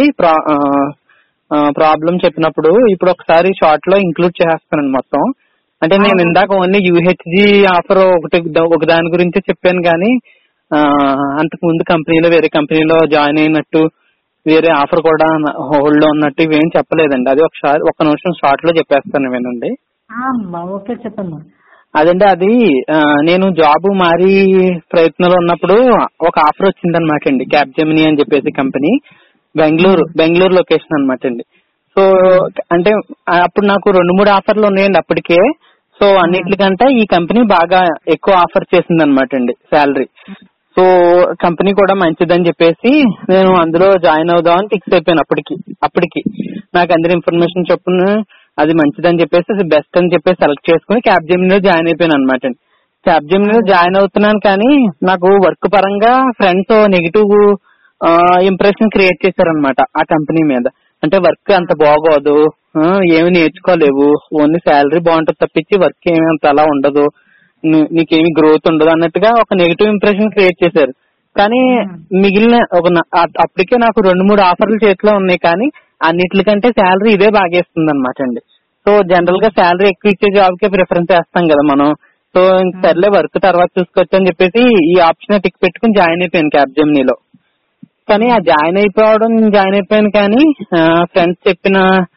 ప్రాబ్లం చెప్పినప్పుడు ఇప్పుడు ఒకసారి షార్ట్ లో ఇంక్లూడ్ చేస్తానండి మొత్తం అంటే నేను ఇందాక ఓన్లీ యూహెచ్జి ఆఫర్ ఒకటి ఒక దాని గురించి చెప్పాను కానీ ఆ, అంతకు ముందు కంపెనీలో వేరే కంపెనీలో జాయిన్ అయినట్టు వేరే ఆఫర్ కూడా హోల్డ్ లో ఉన్నట్టు ఇవేం చెప్పలేదండి అది ఒకసారి ఒక నిమిషం షార్ట్ లో చెప్పేస్తాను వినండి ఆ, అమ్మా ఓకే చెప్పమ్మా అదండి అది ఆ, నేను జాబ్ మారి ప్రయత్నంలో ఉన్నప్పుడు ఒక ఆఫర్ వచ్చిందనమాట అండి క్యాబ్ జెమిని అని చెప్పేసి కంపెనీ బెంగళూరు బెంగళూరు లొకేషన్ అనమాట అండి సో అంటే ఆ, అప్పుడు నాకు రెండు మూడు ఆఫర్లు ఉన్నాయండి అప్పటికే సో అన్నిటికంటే ఈ కంపెనీ బాగా ఎక్కువ ఆఫర్ చేసింది అనమాట అండి శాలరీ సో కంపెనీ కూడా మంచిదని చెప్పేసి నేను అందులో జాయిన్ అవుదామని ఫిక్స్ అయిపోయాను అప్పటికి అప్పటికి నాకు అందరి ఇన్ఫర్మేషన్ చొప్పున అది మంచిదని చెప్పేసి బెస్ట్ అని చెప్పేసి సెలెక్ట్ చేసుకుని క్యాబ్ జెమినీలో జాయిన్ అయిపోయాను అనమాట అండి క్యాబ్ జెమినీలో జాయిన్ అవుతున్నాను కానీ నాకు వర్క్ పరంగా ఫ్రెండ్స్ నెగిటివ్ ఇంప్రెషన్ క్రియేట్ చేశారనమాట ఆ కంపెనీ మీద అంటే వర్క్ అంత బాగోదు ఆ, ఏమి నేర్చుకోలేవు ఓన్లీ శాలరీ బాగుంటుంది తప్పించి వర్క్ ఏమి అంత అలా ఉండదు నీ- నీకేమి గ్రోత్ ఉండదు అన్నట్టుగా ఒక నెగిటివ్ ఇంప్రెషన్ క్రియేట్ చేశారు కానీ మిగిలిన ఒక నా- అ- అప్పటికే నాకు రెండు మూడు ఆఫర్లు చేతిలో ఉన్నాయి కానీ అన్నిటికంటే శాలరీ ఇదే బాగేస్తుంది అనమాట అండి సో జనరల్ గా శాలరీ ఎక్కువ ఇచ్చే జాబ్ కే ప్రిఫరెన్స్ చేస్తాం కదా మనం సో ఇంక సర్లే వర్క్ తర్వాత చూసుకోవచ్చు అని చెప్పేసి ఈ ఆప్షన్ టిక్ పెట్టుకుని జాయిన్ అయిపోయాను క్యాబ్ జెమినీలో కానీ ఆ జాయిన్ అయిపోవడం జాయిన్ అయిపోయాను కానీ ఫ్రెండ్స్ చెప్పిన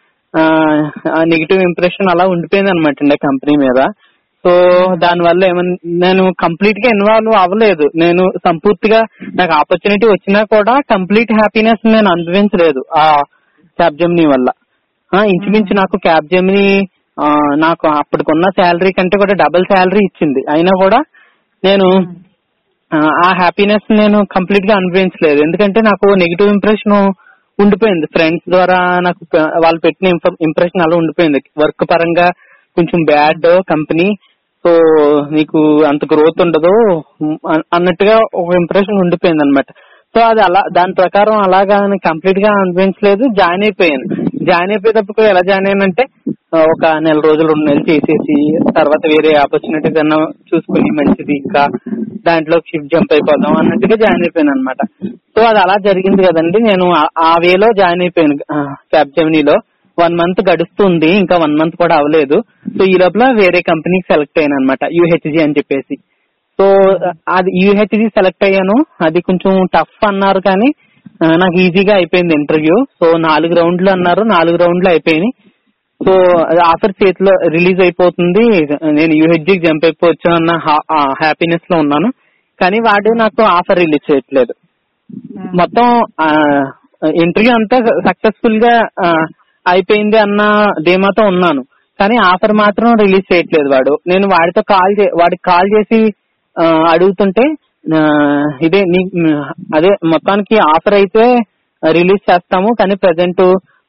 నెగిటివ్ ఇంప్రెషన్ అలా ఉండిపోయింది అనమాట అండి కంపెనీ మీద సో దానివల్ల ఏమన్ నేను కంప్లీట్ గా ఇన్వాల్వ్ అవ్వలేదు నేను సంపూర్తిగా నాకు ఆపర్చునిటీ వచ్చినా కూడా కంప్లీట్ హ్యాపీనెస్ నేను అనుభవించలేదు ఆ క్యాబ్ జెమినీ వల్ల ఆ, ఇంచుమించు నాకు క్యాబ్ జెమినీ ఆ, నాకు అప్పటికున్న శాలరీ కంటే కూడా డబుల్ శాలరీ ఇచ్చింది అయినా కూడా నేను ఆ, ఆ హ్యాపీనెస్ నేను కంప్లీట్ గా అనుభవించలేదు ఎందుకంటే నాకు నెగిటివ్ ఇంప్రెషన్ ఉండిపోయింది ఫ్రెండ్స్ ద్వారా నాకు ప- వాళ్ళు పెట్టిన ఇంప్రెషన్ అలా ఉండిపోయింది వర్క్ పరంగా కొంచెం బ్యాడ్ కంపెనీ సో నీకు అంత గ్రోత్ ఉండదు ఉమ్, అ- అన్నట్టుగా ఒక ఇంప్రెషన్ ఉండిపోయింది అనమాట సో అది అలా దాని ప్రకారం అలాగా కంప్లీట్ గా అనిపించలేదు జాయిన్ అయిపోయాను జాయిన్ అయిపోయేటప్పుడు ఎలా జాయిన్ అయ్యానంటే ఆ, ఒక నెల రోజులు రెండు నెలలు చేసేసి తర్వాత వేరే ఆపర్చునిటీస్ అన్న చూసుకుని మంచిది ఇంకా దాంట్లో షిఫ్ట్ జంప్ అయిపోదాం అన్నట్టుగా జాయిన్ అయిపోయాను అనమాట సో అది అలా జరిగింది కదండి నేను ఆ- ఆ వేలో జాయిన్ అయిపోయాను క్యాబ్ జెమినీలో వన్ మంత్ గడుస్తుంది ఇంకా వన్ మంత్ కూడా అవ్వలేదు సో ఈ లోపల వేరే కంపెనీకి సెలెక్ట్ అయ్యాను అనమాట యూహెచ్జి అని చెప్పేసి సో అది యూహెచ్జి సెలెక్ట్ అయ్యాను అది కొంచెం టఫ్ అన్నారు కానీ ఆ, నాకు ఈజీగా అయిపోయింది ఇంటర్వ్యూ సో నాలుగు రౌండ్లు అన్నారు నాలుగు రౌండ్లు అయిపోయినాయి సో అది ఆఫర్ చేతిలో రిలీజ్ అయిపోతుంది నేను యూహెచ్జికి జంప్ అయిపోవచ్చు అన్న హ్యాపీనెస్ లో ఉన్నాను కానీ వాడు నాకు ఆఫర్ రిలీజ్ చేయట్లేదు మొత్తం ఇంటర్వ్యూ అంతా సక్సెస్ఫుల్ గా ఆ, అయిపోయింది అన్న ధీమాతో ఉన్నాను కానీ ఆఫర్ మాత్రం రిలీజ్ చేయట్లేదు వాడు నేను వాడితో కాల్ చే వాడికి కాల్ చేసి ఆ, అడుగుతుంటే ఆ, ఇదే నీ అదే మొత్తానికి ఆఫర్ అయితే రిలీజ్ చేస్తాము కానీ ప్రజెంట్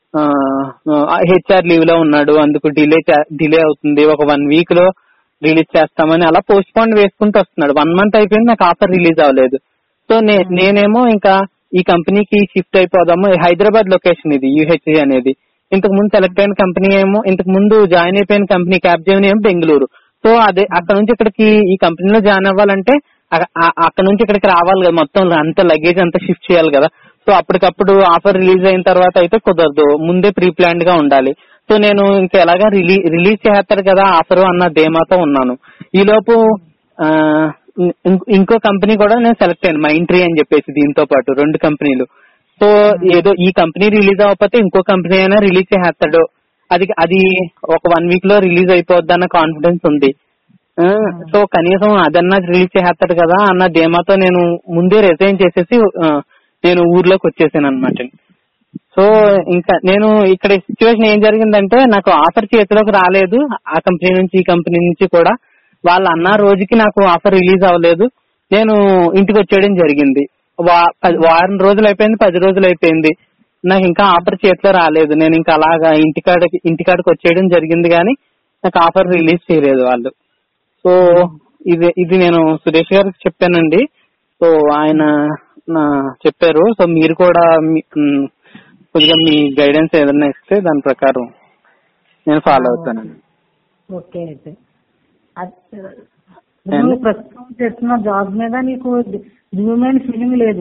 హెచ్ఆర్ లీవ్ లో ఉన్నాడు అందుకు డిలే డిలే అవుతుంది ఒక వన్ వీక్ లో రిలీజ్ చేస్తామని అలా పోస్ట్ పోన్ వేసుకుంటూ వస్తున్నాడు వన్ మంత్ అయిపోయింది నాకు ఆఫర్ రిలీజ్ అవ్వలేదు సో నే- నేనేమో ఇంకా ఈ కంపెనీకి షిఫ్ట్ అయిపోదాము హైదరాబాద్ లొకేషన్ ఇది యూహెచ్జి అనేది ఇంతకు ముందు సెలెక్ట్ అయిన కంపెనీ ఏమో ఇంతకు ముందు జాయిన్ అయిపోయిన కంపెనీ క్యాబ్ జెమిని ఏమో బెంగళూరు సో అదే అక్కడ నుంచి ఇక్కడికి ఈ కంపెనీలో జాయిన్ అవ్వాలంటే అ- అ- అక్కడ నుంచి ఇక్కడికి రావాలి కదా మొత్తం అంత లగేజ్ అంతా షిఫ్ట్ చేయాలి కదా సో అప్పటికప్పుడు ఆఫర్ రిలీజ్ అయిన తర్వాత అయితే కుదరదు ముందే ప్రీ ప్లాన్డ్ గా ఉండాలి సో నేను ఇంకా ఎలాగా రిలీ రిలీజ్ చేస్తారు కదా ఆఫర్ అన్న ధీమాతో ఉన్నాను ఈ లోపు ఆ, ఇం- ఇంకో కంపెనీ కూడా నేను సెలెక్ట్ అయ్యాను మైండ్ ట్రీ అని చెప్పేసి దీంతో పాటు రెండు కంపెనీలు సో ఏదో ఈ కంపెనీ రిలీజ్ అవ్వకపోతే ఇంకో కంపెనీ అయినా రిలీజ్ చేసేస్తాడు అది అది ఒక వన్ వీక్ లో రిలీజ్ అయిపోద్ది అన్న కాన్ఫిడెన్స్ ఉంది ఆ, సో కనీసం అదన్నా రిలీజ్ చేసేస్తాడు కదా అన్న ధీమాతో నేను ముందే రిజైన్ చేసేసి ఆ, నేను ఊర్లోకి వచ్చేసాను అనమాట సో ఇంకా నేను ఇక్కడ సిచ్యువేషన్ ఏం జరిగిందంటే నాకు ఆఫర్ చేతిలోకి రాలేదు ఆ కంపెనీ నుంచి ఈ కంపెనీ నుంచి కూడా వాళ్ళు అన్న రోజుకి నాకు ఆఫర్ రిలీజ్ అవ్వలేదు నేను ఇంటికి వచ్చేయడం జరిగింది వా- పది- వారం రోజులు అయిపోయింది పది రోజులు అయిపోయింది నాకు ఇంకా ఆఫర్ చేతిలో రాలేదు నేను ఇంకా అలాగా ఇంటికాడకి ఇంటికాడకి వచ్చేయడం జరిగింది కానీ నాకు ఆఫర్ రిలీజ్ చేయలేదు వాళ్ళు సో ఇది ఇది నేను సురేష్ గారికి చెప్పానండి సో ఆయన నా చెప్పారు సో మీరు కూడా మీ- మ్, కొద్దిగా మీ గైడెన్స్ ఏదైనా ఇస్తే దాని ప్రకారం నేను ఫాలో అవుతానండి ఓకే అయితే అది- నువ్వు ప్రస్తుతం చేస్తున్న జాబ్ మీద నీకు దివ్యమైన ఫీలింగ్ లేదు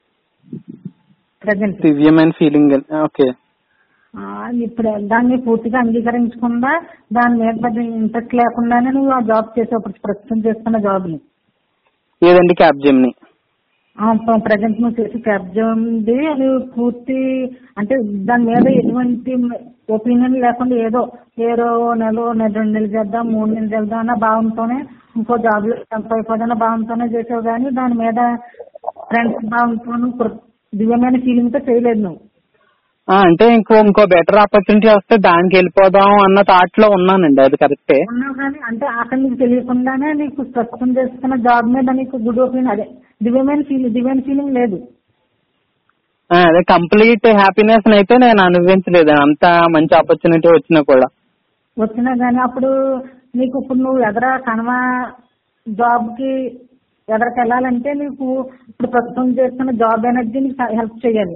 ప్రజెంట్ దివ్యమైన ఫీలింగ్ ఓకే ఇప్పుడు దాన్ని పూర్తిగా అంగీకరించకుండా దాని మీద పెద్ద ఇంట్రెస్ట్ లేకుండానే నువ్వు ఆ జాబ్ చేసావు ఇప్పుడు ప్రస్తుతం చేస్తున్న జాబ్ ని ఏదండి క్యాబ్ జిమ్ని ప్రజెంట్ నువ్వు చేసే క్యాబ్ జాబ్ ఉంది అది పూర్తి అంటే దాని మీద ఎటువంటి ఒపీనియన్ లేకుండా ఏదో ఏదో నెల నెల రెండు నెలలు చేద్దాం మూడు నెలలు చేద్దాం అన్న భావంతోనే ఇంకో జాబ్ లో జంప్ అయిపోదన్న భావంతోనే చేసావు కానీ దాని మీద ఫ్రెండ్స్ భావంతోను కృ- దివ్యమైన ఫీలింగ్ తో చేయలేదు నువ్వు అంటే ఇంకో ఇంకో బెటర్ ఆపర్చునిటీ వస్తే దానికి వెళ్ళిపోదాం అన్న థాట్ లో ఉన్నానండి అది కరెక్టే ఉన్నావు కానీ అంటే అక్కడ నీకు తెలియకుండానే నీకు ప్రస్తుతం చేస్తున్న జాబ్ మీద నీకు గుడ్ ఒపీనియన్ అదే దివ్యమైన ఫీలింగ్ దివ్యమైన ఫీలింగ్ లేదు ఆ, అదే కంప్లీట్ హ్యాపీనెస్ అయితే నేను అనుభవించలేదు అంత మంచి ఆపర్చునిటీ వచ్చినా కూడా వచ్చినా కానీ అప్పుడు నీకు ఇప్పుడు నువ్వు ఎదర కనవ జాబ్ కి ఎదరికి వెళ్ళాలంటే నీకు ఇప్పుడు ప్రస్తుతం చేస్తున్న జాబ్ ఎనర్జీ నీకు హెల్ప్ చేయాలి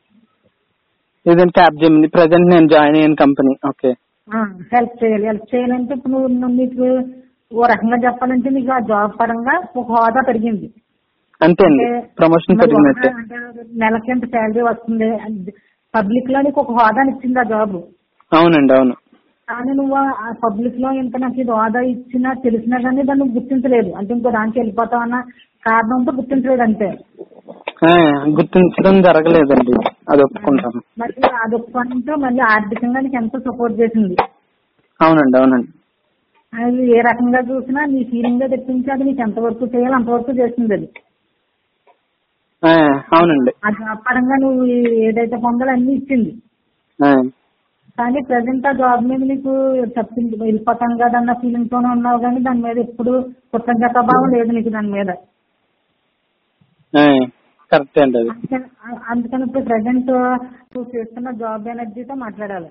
ఇదండి క్యాబ్ జిమ్ని ప్రజెంట్ నేను జాయిన్ అయిన కంపెనీ ఓకే హెల్ప్ చేయాలి హెల్ప్ చేయాలంటే ఇప్పుడు నువ్వు నువ్వు నీకు ఓ రకంగా చెప్పాలంటే నీకు ఆ జాబ్ పరంగా ఒక హోదా పెరిగింది అంతే అండి అంటే ప్రమోషన్ మరి పెరిగినట్టే హోదా అంటే నెలకి ఎంత శాలరీ వస్తుంది పబ్లిక్ లో నీకు ఒక హోదాని ఇచ్చింది ఆ జాబ్ అవునండి అవును కానీ నువ్వు ఆ పబ్లిక్ లో ఇంత నాకు ఇది హోదా ఇచ్చినా తెలిసినా కానీ దాన్ని నువ్వు గుర్తించలేదు అంటే ఇంకో దానికి వెళ్ళిపోతావు అన్న కారణంతో గుర్తించలేదు అంతే ఆ, గుర్తించడం జరగలేదండి అది ఒప్పుకుంటాను మళ్ళీ అదొక్కడంతో మళ్ళీ ఆర్థికంగా నీకు ఎంతో సపోర్ట్ చేసింది అవునండి అవునండి అది ఏ రకంగా చూసినా నీ ఫీలింగ్ గా తెప్పించి అది నీకు ఎంతవరకు చేయాలి అంతవరకు చేసింది అది ఆ, అవునండి ఆ జాబ్ పరంగా నువ్వు ఏదైతే పొందాలో అన్ని ఇచ్చింది ఆ, కానీ ప్రజెంట్ ఆ జాబ్ మీద నీకు తప్పింది వెళ్ళిపోతాం కదా అన్న ఫీలింగ్ తోనే ఉన్నావు కానీ దాని మీద ఎప్పుడు కృతజ్ఞత భావం లేదు నీకు దాని మీద ఆ, కరెక్టే అండి అది అందుకని అందుకని ఇప్పుడు ప్రజెంట్ నువ్వు చేస్తున్న జాబ్ ఎనర్జీతో మాట్లాడాలి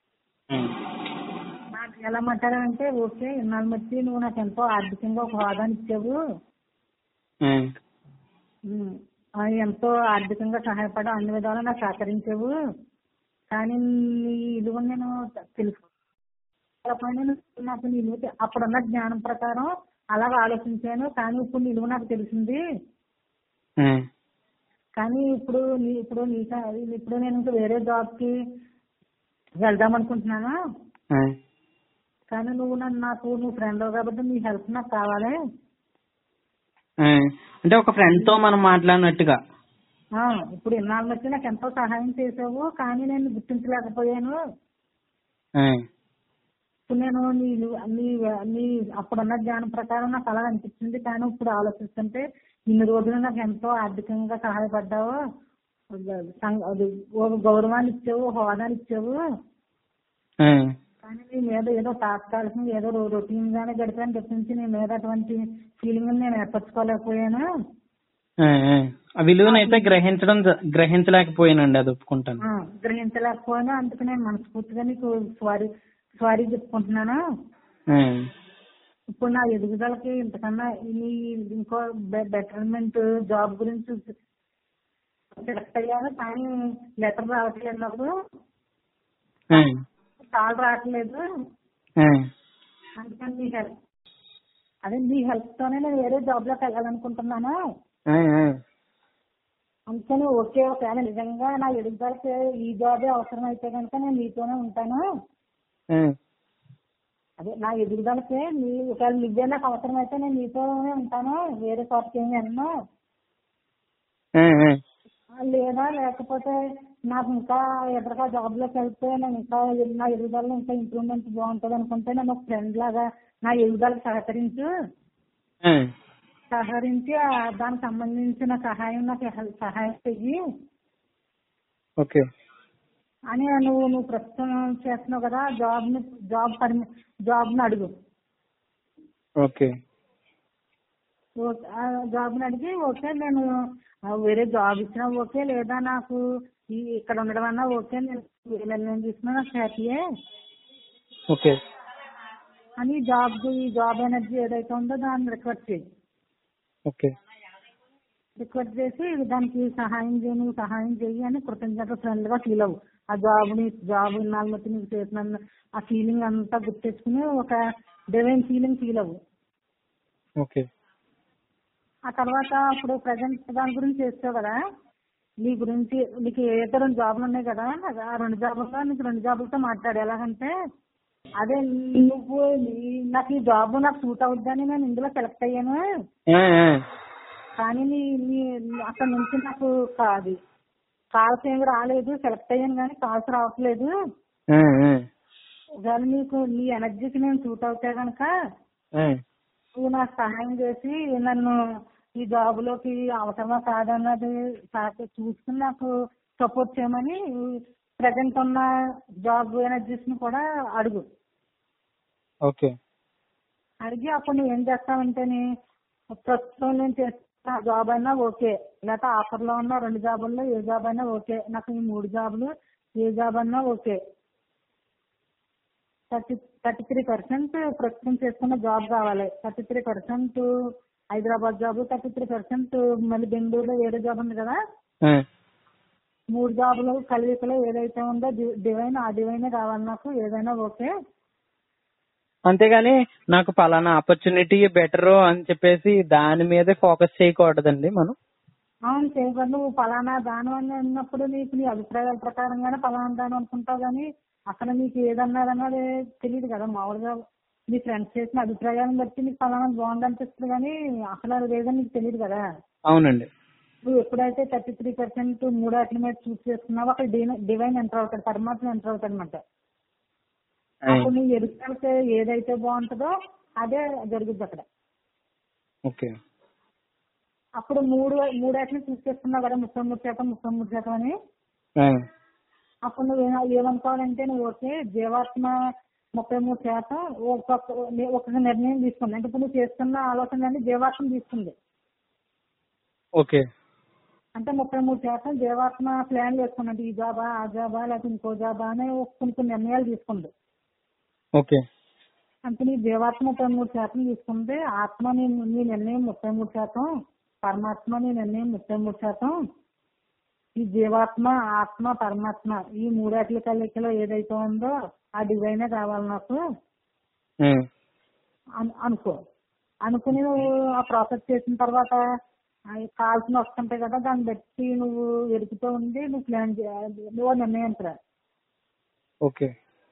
నాకు ఎలా మాట్లాడాలంటే ఓకే ఇన్నాళ్ళ మట్టి నువ్వు నాకు ఎంతో ఆర్థికంగా ఒక హోదాని ఇచ్చావు ఆ, ఉమ్, ఆ ఎంతో ఆర్థికంగా సహాయపడ అన్ని విధాలా నాకు సహకరించావు కానీ నీ విలువ నేను తెలుసుకోకపోయినా నువ్వు నాకు నీ విలువ తె- అప్పుడున్న జ్ఞానం ప్రకారం అలాగ ఆలోచించాను కానీ ఇప్పుడు నీ విలువ నాకు తెలిసింది ఆ, కానీ ఇప్పుడు నీ ఇప్పుడు నీక ఇప్పుడు నేను ఇంకా వేరే జాబ్ కి వెళ్దాం అనుకుంటున్నాను ఆ, కానీ నువ్వు నన్ను నాకు నువ్వు ఫ్రెండ్ కాబట్టి నీ హెల్ప్ నాకు కావాలి ఆ, అంటే ఒక ఫ్రెండ్ తో మనం మాట్లాడినట్టుగా ఆ, ఇప్పుడు ఇన్నాళ్ళ మధ్య నాకు ఎంతో సహాయం చేసావు కానీ నేను గుర్తించలేకపోయాను ఆ, ఇప్పుడు నేను నీ నీ నీ అప్పుడున్న జ్ఞానం ప్రకారం నాకు అలా అనిపించింది కానీ ఇప్పుడు ఆలోచిస్తుంటే ఇన్ని రోజులు నాకు ఎంతో ఆర్థికంగా సహాయపడ్డావు సం- అది ఒక గౌరవాన్ని ఇచ్చావు హోదాని ఇచ్చావు ఆ, కానీ నీ మీద ఏదో తాత్కాలికంగా ఏదో రొటీన్ గానే గడిపాను తప్పించి నీ మీద అటువంటి ఫీలింగ్ నేను ఏర్పరచుకోలేకపోయాను ఆ, ఆ. ఆ విలువనైతే గ్రహించడం జ- గ్రహించలేకపోయానండి అది ఒప్పుకుంటాను ఆ, గ్రహించలేకపోయినా అందుకు నేను మనస్ఫూర్తిగా నీకు సారీ సారీ చెప్పుకుంటున్నాను ఆ, ఇప్పుడు నా ఎదుగుదలకి ఇంతకన్నా నీ ఇంకో బెటర్మెంట్ జాబ్ గురించి సెలెక్ట్ అయ్యాను కానీ లెటర్ రావట్లేదు నాకు ఆ, కాల్ రావట్లేదు ఆ. అందుకని నీ హెల్ప్ అదే మీ హెల్ప్ తోనే నేను వేరే జాబ్ లోకి వెళ్ళాలనుకుంటున్నాను ఆ, ఆ. అందుకని ఓకే ఒకవేళ నిజంగా నా ఎదుగుదలకి ఈ జాబే అవసరం అయితే కనుక నేను మీతోనే ఉంటాను ఆ. అదే నా ఎదుగుదలకి మీ ఒకవేళ నువ్వే నాకు అవసరం అయితే నేను మీతోనే ఉంటాను వేరే చోటకి ఏమి వెళ్ళను ఆ, ఆ. ఆ, లేదా లేకపోతే నాకు ఇంకా ఎదురుగా జాబ్ లోకి వెళ్తే నేను ఇంకా నా ఎదుగుదలలో ఇంకా ఇంప్రూవ్మెంట్ బాగుంటుంది అనుకుంటే నేను ఒక ఫ్రెండ్ లాగా నా ఎదుగుదలకు సహకరించు ఆ. సహకరించి ఆ దానికి సంబంధించిన సహాయం నాకు హెల్- సహాయం చెయ్యి ఓకే అని నువ్వు నువ్వు ప్రస్తుతం చేస్తున్నావు కదా జాబ్ ని జాబ్ పర్మి జాబ్ ని అడుగు ఓకే ఓకే, ఆ జాబ్ ని అడిగి ఓకే నేను ఆ, వేరే జాబ్ ఇచ్చినా ఓకే లేదా నాకు ఈ ఇక్కడ ఉండడం అన్నా ఓకే నేను ఏ నిర్ణయం తీసుకున్నా నాకు హ్యాపీయే ఓకే అని జాబ్ ఈ జాబ్ ఎనర్జీ ఏదైతే ఉందో దాన్ని రిక్వెస్ట్ చేయి ఓకే రిక్వెస్ట్ చేసి దానికి సహాయం చేయి నువ్వు సహాయం చెయ్యి అని కృతజ్ఞత ఫ్రెండ్ గా ఫీల్ అవ్వు ఆ జాబ్ ని జాబ్ ఇన్నాళ్ళ మధ్య నీకు చేసిన ఆ ఫీలింగ్ అంతా గుర్తెచ్చుకుని ఒక డివైన్ ఫీలింగ్ ఫీల్ అవ్వు ఓకే ఆ తర్వాత ఇప్పుడు ప్రజెంట్ దాని గురించి చేస్తావు కదా నీ గురించి నీకు ఏదో రెండు జాబులు ఉన్నాయి కదా ఆ రెండు జాబుల్లో నీకు రెండు జాబులతో మాట్లాడు ఎలాగంటే అదే నువ్వు నీ- నాకు ఈ జాబ్ నాకు సూట్ అవుద్దని నేను ఇందులో సెలెక్ట్ అయ్యాను ఆ, ఆ. కానీ నీ నీ అక్కడ నుంచి నాకు కాదు కాల్స్ ఏమి రాలేదు సెలెక్ట్ అయ్యాను కానీ కాల్స్ రావట్లేదు ఆ, ఆ. ఒకవేళ నీకు నీ ఎనర్జీకి నేను సూట్ అవుతే కనుక ఆ. నువ్వు నాకు సహాయం చేసి నన్ను ఈ జాబ్ లోకి అవసరమా కాదన్నది కాస్త చూసుకుని నాకు సపోర్ట్ చేయమని ప్రజెంట్ ఉన్న జాబ్ ఎనర్జీస్ ని కూడా అడుగు ఓకే అడిగి అప్పుడు నువ్వు ఏం చేస్తావంటేని ప్రస్తుతం నేను చేస్తున్న జాబ్ అయినా ఓకే లేకపోతే ఆఫర్ లో ఉన్న రెండు జాబుల్లో ఏ జాబ్ అయినా ఓకే నాకు ఈ మూడు జాబులు ఏ జాబ్ అన్నా okay thirty thirty three percent ప్రస్తుతం చేస్తున్న జాబ్ కావాలి thirty three percent Hyderabad job thirty three percent మళ్ళీ బెంగళూరులో వేరే జాబ్ ఉంది కదా ఆ. మూడు జాబులు కలివికలో ఏదైతే ఉందో డి- డివైన్ ఆ డివైనే కావాలి నాకు ఏదైనా ఓకే అంతేగాని నాకు పలానా ఆపర్చునిటీ బెటర్ అని చెప్పేసి దాని మీదే ఫోకస్ చేయకూడదండి మనం అవును చేయకూడదు నువ్వు ఫలానా దానం అని అన్నప్పుడు నీకు నీ అభిప్రాయాల ప్రకారంగానే ఫలానా దానం అనుకుంటావు కానీ అక్కడ నీకు ఏదన్నదన్నది తెలియదు కదా మామూలుగా నీ ఫ్రెండ్స్ చేసిన అభిప్రాయాలను బట్టి నీకు ఫలానా బాగుంది అనిపిస్తుంది కానీ అసలు అది లేదని నీకు తెలియదు కదా అవునండి నువ్వు ఎప్పుడైతే థర్టీ త్రీ పర్సెంట్ మూడు వాటి మీద చూస్ చేసుకున్నావో అక్కడ డివైన్ డివైన్ ఎంటర్ అవుతాడు పరమాత్మ ఎంటర్ అవుతాడు అనమాట అప్పుడు నువ్వు ఎదుగుదలకి ఏదైతే బాగుంటుందో అదే జరుగుద్ది అక్కడ ఓకే అప్పుడు మూడు మూడు వాటిని చూస్ చేసుకున్నావు కదా ముప్పై మూడు శాతం ముప్పై మూడు శాతం అని ఆ. అప్పుడు నువ్వు ఏమ- ఏమనుకోవాలంటే నువ్వు ఓకే జీవాత్మ ముప్పై మూడు శాతం ఒక్కొక్క ఒక నిర్ణయం తీసుకుంది అంటే ఇప్పుడు నువ్వు చేస్తున్న ఆలోచన అంటే జీవాత్మ తీసుకుంది ఓకే అంటే ముప్పై మూడు శాతం జీవాత్మ ప్లాన్ వేసుకుంది అంటే ఈ జాబా ఆ జాబా లేకపోతే ఇంకో జాబా అనే కొన్ని కొన్ని నిర్ణయాలు తీసుకుంది ఓకే అంటే నీ జీవాత్మ ముప్పై మూడు శాతం తీసుకుంది ఆత్మ నీ నీ నిర్ణయం ముప్పై మూడు శాతం పరమాత్మ నీ నిర్ణయం ముప్పై మూడు శాతం ఈ జీవాత్మ ఆత్మ పరమాత్మ ఈ మూడాట్ల కలయికలో ఏదైతే ఉందో ఆ డివైనే కావాలి నాకు ఆ. అను- అనుకో అనుకుని నువ్వు ఆ ప్రాసెస్ చేసిన తర్వాత కాల్సిన వస్తుంటాయి కదా దాన్ని బట్టి నువ్వు ఎదుగుతూ ఉండి నువ్వు ప్లాన్ చేయాలి నువ్వు నిర్ణయించరా ఓకే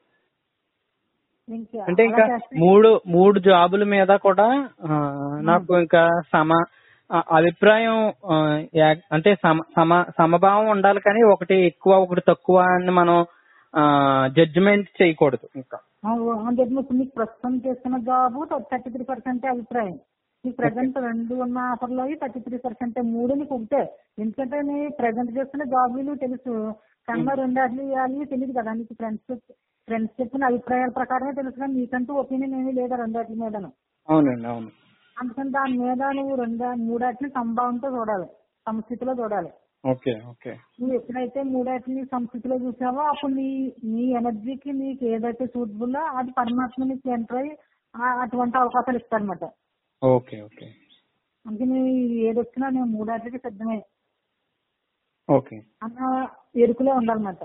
ఇంకా అంటే ఇంకా అలా చేస్తే- మూడు మూడు జాబుల మీద కూడా ఆ, నాకు ఇంకా సమ ఆ, అభిప్రాయం ఆ, యా- అంటే సమ సమ సమభావం ఉండాలి కానీ ఒకటి ఎక్కువ ఒకటి తక్కువ అని మనం జడ్జిమెంట్ చేయకూడదు ఇంకా అంటే ఇప్పుడు నీకు ప్రస్తుతం చేస్తున్న జాబ్ థర్టీ త్రీ పర్సెంట్ అభిప్రాయం నీకు ప్రజెంట్ రెండు ఉన్న ఆఫర్లో థర్టీ త్రీ పర్సెంట్ మూడు నీకు ఒకటే ఎందుకంటే నీ ప్రజెంట్ చేస్తున్న జాబ్ నువ్వు తెలుసు కన్నా రెండు అట్లు ఇవ్వాలి తెలియదు కదా నీకు ఫ్రెండ్స్ ఫ్రెండ్స్ చెప్పిన అభిప్రాయాల ప్రకారమే తెలుసు కానీ నీకంటూ ఒపీనియన్ ఏమీ లేదా రెండు అట్ల మీదను అవునండి అవును అందుకని దాని మీద నువ్వు రెండు మూడాటిని సంభావంతో చూడాలి సంస్థితిలో చూడాలి ఓకే ఓకే నువ్వు ఎప్పుడైతే మూడాటిని సంస్కృతిలో చూసావో అప్పుడు నీ నీ ఎనర్జీకి నీకు ఏదైతే సూటబుల్లో అది పరమాత్మ నీకు ఎంటర్ అయ్యి ఆ- అటువంటి అవకాశాలు ఇస్తారనమాట ఓకే ఓకే అందుకని ఏది వచ్చినా నేను మూడాటికి సిద్ధమే ఓకే అన్న ఎరుకులే ఉండాలన్నమాట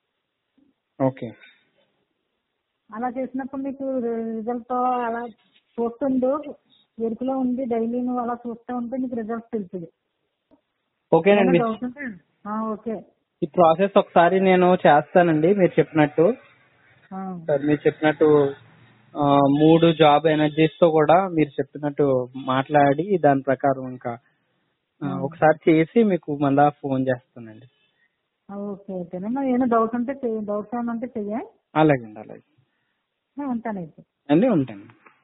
ఓకే అలా చేసినప్పుడు నీకు రిజల్ట్ అలా చూస్తుండు ఎరుకులో ఉండి డైలీ నువ్వు అలా చూస్తూ ఉంటే నీకు రిజల్ట్స్ తెలుస్తుంది ఓకేనండి డౌట్ ఉంటే ఆ, ఓకే ఈ ప్రాసెస్ ఒకసారి నేను చేస్తానండి మీరు చెప్పినట్టు ఆ, సార్ మీరు చెప్పినట్టు ఆ, మూడు జాబ్ ఎనర్జీస్ తో కూడా మీరు చెప్పినట్టు మాట్లాడి దాని ప్రకారం ఇంకా ఆ, ఒకసారి చేసి మీకు మళ్ళా ఫోన్ చేస్తానండి ఆ, ఓకే ఓకేనమ్మా ఏమైనా డౌట్ ఉంటే చెయ్యి డౌట్స్ ఏమైనా ఉంటే చెయ్యి అలాగండి అలాగే ఆ, ఉంటాను అయితే అండి ఉంటాను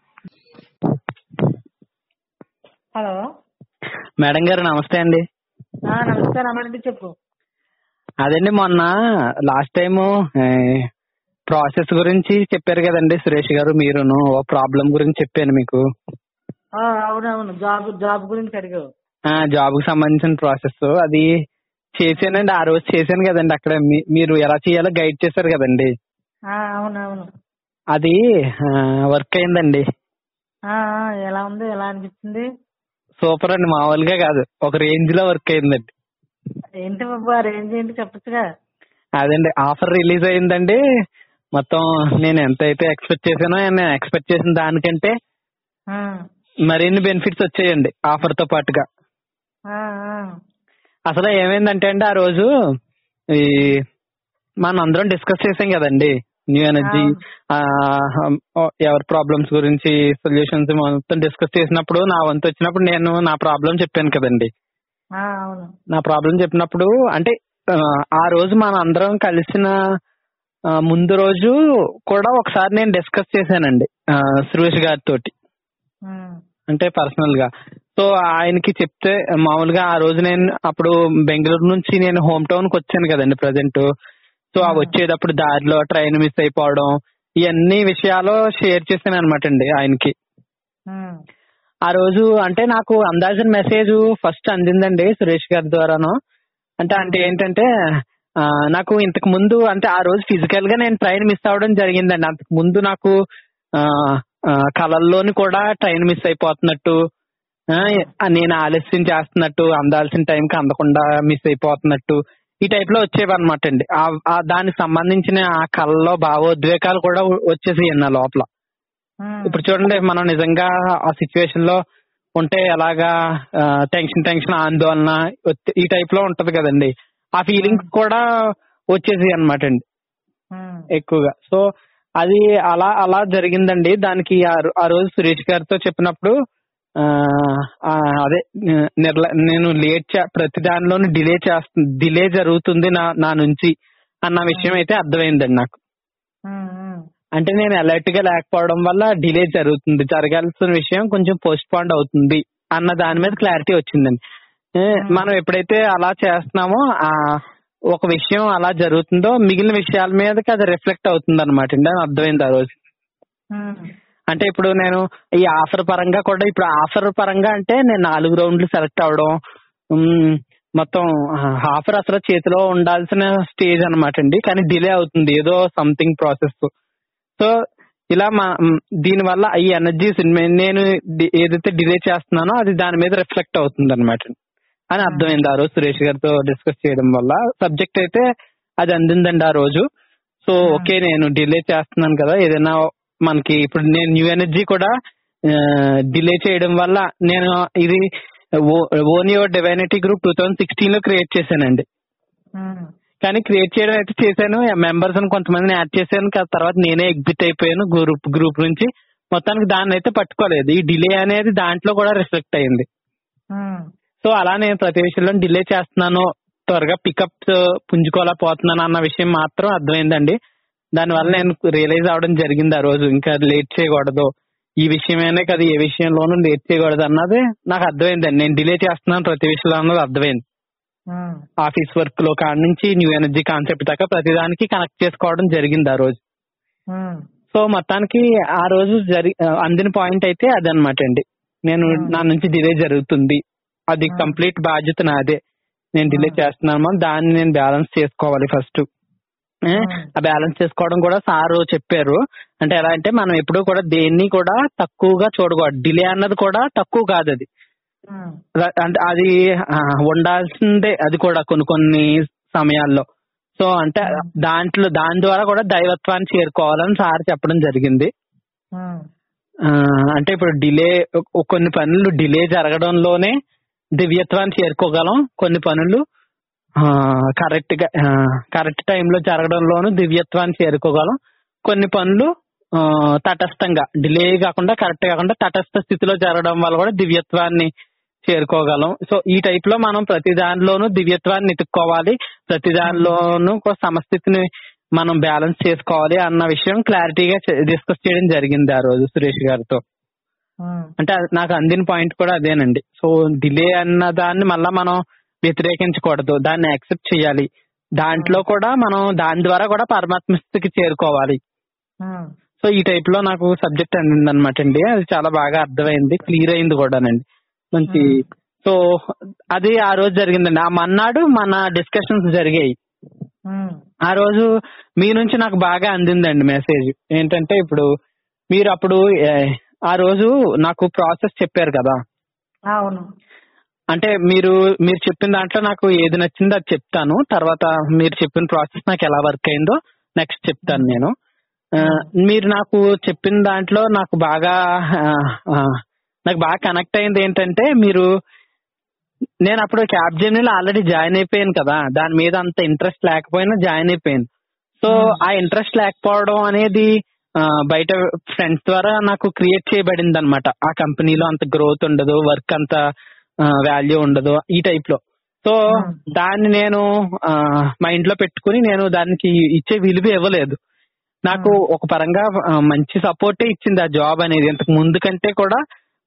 హలో మేడం గారు నమస్తే అండి ఆ, నమస్కారం అమ్మండి చెప్పు అదండి మొన్న లాస్ట్ టైం ప్రాసెస్ గురించి చెప్పారు కదండి సురేష్ గారు మీరును ఓ ప్రాబ్లం గురించి చెప్పాను మీకు ఆ, అవునవును జాబ్ జాబ్ గురించి అడిగావు ఆ జాబ్ కి సంబంధించిన ప్రాసెస్ అది చేశానండి ఆ రోజు చేశాను కదండి అక్కడ మీ- మీరు ఎలా చేయాలో గైడ్ చేశారు కదండి ఆ, అవునవును అది వర్క్ అయిందండి ఆ, ఆ, ఎలా ఉంది ఎలా అనిపించింది సూపర్ అండి మామూలుగా కాదు ఒక రేంజ్ లో వర్క్ అయిందండి ఏంటి బాబు ఆ రేంజ్ ఏంటి చెప్పచ్చుగా అదండి ఆఫర్ రిలీజ్ అయిందండి మొత్తం నేను ఎంత అయితే ఎక్స్పెక్ట్ చేశానో నేను ఎక్స్పెక్ట్ చేసిన దానికంటే ఆ, మరిన్ని బెనిఫిట్స్ వచ్చాయండి ఆఫర్ తో పాటుగా ఆ, ఆ. అసలు ఏమైందంటే అండి ఆ రోజు ఈ మనం అందరం డిస్కస్ చేసాం కదండి న్యూ ఎనర్జీ ఎవరి ప్రాబ్లమ్స్ గురించి సొల్యూషన్స్ మొత్తం డిస్కస్ చేసినప్పుడు నా వంతు వచ్చినప్పుడు నేను నా ప్రాబ్లం చెప్పాను కదండి ఆ, అవును నా ప్రాబ్లం చెప్పినప్పుడు అంటే ఆ, ఆ రోజు మన అందరం కలిసిన ఆ, ముందు రోజు కూడా ఒకసారి నేను డిస్కస్ చేశానండి ఆ, సురేష్ గారితో ఉమ్, అంటే పర్సనల్ గా సో ఆయనకి చెప్తే మామూలుగా ఆ రోజు నేను అప్పుడు బెంగళూరు నుంచి నేను హోమ్ టౌన్ కి వచ్చాను కదండి ప్రజెంట్ సో ఆ వచ్చేటప్పుడు దారిలో ట్రైన్ మిస్ అయిపోవడం ఇవన్నీ విషయాలు షేర్ చేశాను అనమాట అండి ఆయనకి ఉమ్, ఆ రోజు అంటే నాకు అందాల్సిన మెసేజ్ ఫస్ట్ అందిందండి సురేష్ గారి ద్వారాను అంటే అంటే ఏంటంటే ఆ, నాకు ఇంతకు ముందు అంటే ఆ రోజు ఫిజికల్ గా నేను ట్రైన్ మిస్ అవ్వడం జరిగిందండి అంతకు ముందు నాకు ఆ, ఆ, కళల్లోని కూడా ట్రైన్ మిస్ అయిపోతున్నట్టు ఆ, నేను ఆలస్యం చేస్తున్నట్టు అందాల్సిన టైంకి అందకుండా మిస్ అయిపోతున్నట్టు ఈ టైప్ లో వచ్చేవన్నమాట అండి ఆ- ఆ దానికి సంబంధించిన ఆ కళలో భావోద్వేగాలు కూడా వచ్చేసాయి నా లోపల ఉమ్, ఇప్పుడు చూడండి మనం నిజంగా ఆ సిచ్యువేషన్ లో ఉంటే ఎలాగా టెన్షన్ టెన్షన్ ఆందోళన ఒత్తి- ఈ టైప్ లో ఉంటది కదండి ఆ ఫీలింగ్స్ కూడా వచ్చేసి అనమాట అండి ఉమ్, ఎక్కువగా సో అది అలా అలా జరిగిందండి దానికి ఆ రో- ఆ రోజు సురేష్ గారితో చెప్పినప్పుడు ఆ, ఆ, అదే ని- నిర్ల నేను లేట్ చే ప్రతి దానిలోనూ డిలే చేస్తు డిలే జరుగుతుంది నా నా నుంచి అన్న విషయం అయితే అర్థమైందండి నాకు ఉమ్, ఉమ్, అంటే నేను అలర్ట్ గా లేకపోవడం వల్ల డిలే జరుగుతుంది జరగాల్సిన విషయం కొంచెం పోస్ట్ పోండ్ అవుతుంది అన్న దాని మీద క్లారిటీ వచ్చిందండి ఏ, మనం ఎప్పుడైతే అలా చేస్తున్నామో ఆ ఒక విషయం అలా జరుగుతుందో మిగిలిన విషయాల మీదకి అది రిఫ్లెక్ట్ అవుతుంది అనమాట అండి అని అర్థమైంది ఆ రోజు ఉమ్, అంటే ఇప్పుడు నేను ఈ ఆఫర్ పరంగా కూడా ఇప్పుడు ఆఫర్ పరంగా అంటే నేను నాలుగు రౌండ్లు సెలెక్ట్ అవడం ఉమ్, మొత్తం ఆఫర్ అసలు చేతిలో ఉండాల్సిన స్టేజ్ అనమాట అండి కానీ డిలే అవుతుంది ఏదో సంథింగ్ ప్రాసెస్ సో ఇలా మా మ్, దీనివల్ల ఈ ఎనర్జీస్ నేను డి- ఏదైతే డిలే చేస్తున్నానో అది దాని మీద రిఫ్లెక్ట్ అవుతుంది అనమాట అని అర్థమైంది ఆ రోజు సురేష్ గారితో డిస్కస్ చేయడం వల్ల సబ్జెక్ట్ అయితే అది అందిందండి ఆ రోజు సో ఓకే నేను డిలే చేస్తున్నాను కదా ఏదైనా మనకి ఇప్పుడు నేను న్యూ ఎనర్జీ కూడా డిలే చేయడం వల్ల నేను ఇది own your divinity group two thousand sixteen లో క్రియేట్ చేశానండి ఉమ్, కానీ క్రియేట్ చేయడం అయితే చేశాను మెంబర్స్ కొంతమందిని యాడ్ చేశాను కా- తర్వాత నేనే ఎగ్జిట్ అయిపోయాను గ్రూప్ గ్రూప్ నుంచి మొత్తానికి దాన్ని అయితే పట్టుకోలేదు ఈ డిలే అనేది దాంట్లో కూడా రిఫ్లెక్ట్ అయింది ఉమ్, సో అలా నేను ప్రతి విషయంలో డిలే చేస్తున్నాను త్వరగా పికప్ పుంజుకోలేకపోతున్నాను అన్న విషయం మాత్రం అర్థమైందండి దానివల్ల నేను రియలైజ్ అవడం జరిగింది ఆ రోజు ఇంకా లేట్ చేయకూడదు ఈ విషయమైనా కదా ఏ విషయంలోనూ లేట్ చేయకూడదు అన్నది నాకు అర్థమైందండి నేను డిలే చేస్తున్నాను ప్రతి విషయంలో అన్నది అర్థమైంది ఉమ్, ఆఫీస్ వర్క్ లో కాడ నుంచి న్యూ ఎనర్జీ కాన్సెప్ట్ దాకా ప్రతిదానికి కనెక్ట్ చేసుకోవడం జరిగింది ఆ రోజు ఉమ్, సో మొత్తానికి ఆ రోజు జరి ఆ, అందిన పాయింట్ అయితే అదనమాట అండి నేను నా నుంచి డిలే జరుగుతుంది అది కంప్లీట్ బాధ్యత నాదే నేను డిలే చేస్తున్నాను దాన్ని నేను బ్యాలెన్స్ చేసుకోవాలి ఫస్ట్ ఆ బ్యాలెన్స్ చేసుకోవడం కూడా సార్ చెప్పారు అంటే ఎలా అంటే మనం ఎప్పుడూ కూడా దేన్ని కూడా తక్కువగా చూడకూడదు డిలే అన్నది కూడా తక్కువ కాదు అది ఉమ్, ర- అంటే అది ఆ, ఉండాల్సిందే అది కూడా కొన్ని కొన్ని సమయాల్లో సో అంటే దాంట్లో దాని ద్వారా కూడా దైవత్వాన్ని చేరుకోవాలని సార్ చెప్పడం జరిగింది ఉమ్, ఆ, అంటే ఇప్పుడు డిలే కొన్ని పనులు డిలే జరగడంలోనే దివ్యత్వాన్ని చేరుకోగలం కొన్ని పనులు కరెక్ట్ గా కరెక్ట్ టైంలో జరగడంలోనూ దివ్యత్వాన్ని చేరుకోగలం కొన్ని పనులు ఆ, తటస్థంగా డిలే కాకుండా కరెక్ట్ కాకుండా తటస్థ స్థితిలో జరగడం వల్ల కూడా దివ్యత్వాన్ని చేరుకోగలం సో ఈ టైప్ లో మనం ప్రతి దానిలోనూ దివ్యత్వాన్ని ఎత్తుక్కోవాలి ప్రతి దానిలోనూ ఒక సమస్థితిని మనం బ్యాలెన్స్ చేసుకోవాలి అన్న విషయం క్లారిటీగా డిస్కస్ చేయడం జరిగింది ఆ రోజు సురేష్ గారితో ఉమ్, అంటే అది నాకు అందిన పాయింట్ కూడా అదేనండి సో డిలే అన్న దాన్ని మళ్ళా మనం వ్యతిరేకించకూడదు దాన్ని యాక్సెప్ట్ చేయాలి దాంట్లో కూడా మనం దాని ద్వారా కూడా పరమాత్మ స్థితికి చేరుకోవాలి ఉమ్, సో ఈ టైప్ లో నాకు సబ్జెక్ట్ అందింది అనమాట అండి అది చాలా బాగా అర్థమైంది క్లియర్ అయింది కూడానండి మంచి సో అది ఆ రోజు జరిగిందండి ఆ మన్నాడు మన డిస్కషన్స్ జరిగాయి ఉమ్, ఆ రోజు మీ నుంచి నాకు బాగా అందిందండి మెసేజ్ ఏంటంటే ఇప్పుడు మీరు అప్పుడు ఏ, ఆ రోజు నాకు ప్రాసెస్ చెప్పారు కదా అవును అంటే మీరు మీరు చెప్పిన దాంట్లో నాకు ఏది నచ్చిందో అది చెప్తాను తర్వాత మీరు చెప్పిన ప్రాసెస్ నాకు ఎలా వర్క్ అయిందో నెక్స్ట్ చెప్తాను నేను ఆ, మీరు నాకు చెప్పిన దాంట్లో నాకు బాగా ఆ, ఆ, నాకు బాగా కనెక్ట్ అయింది ఏంటంటే మీరు నేను అప్పుడు క్యాబ్ జర్నీలో ఆల్రెడీ జాయిన్ అయిపోయాను కదా దాని మీద అంత ఇంట్రెస్ట్ లేకపోయినా జాయిన్ అయిపోయాను సో ఆ ఇంట్రెస్ట్ లేకపోవడం అనేది ఆ, బయట ఫ్రెండ్స్ ద్వారా నాకు క్రియేట్ చేయబడింది అనమాట ఆ కంపెనీలో అంత గ్రోత్ ఉండదు వర్క్ అంత వాల్యూ ఉండదు ఈ టైప్ లో సో దాన్ని నేను ఆ, మా ఇంట్లో పెట్టుకుని నేను దానికి ఇచ్చే విలువ ఇవ్వలేదు నాకు ఒక పరంగా ఆ, మంచి సపోర్టే ఇచ్చింది ఆ జాబ్ అనేది ఇంతకు ముందు కంటే కూడా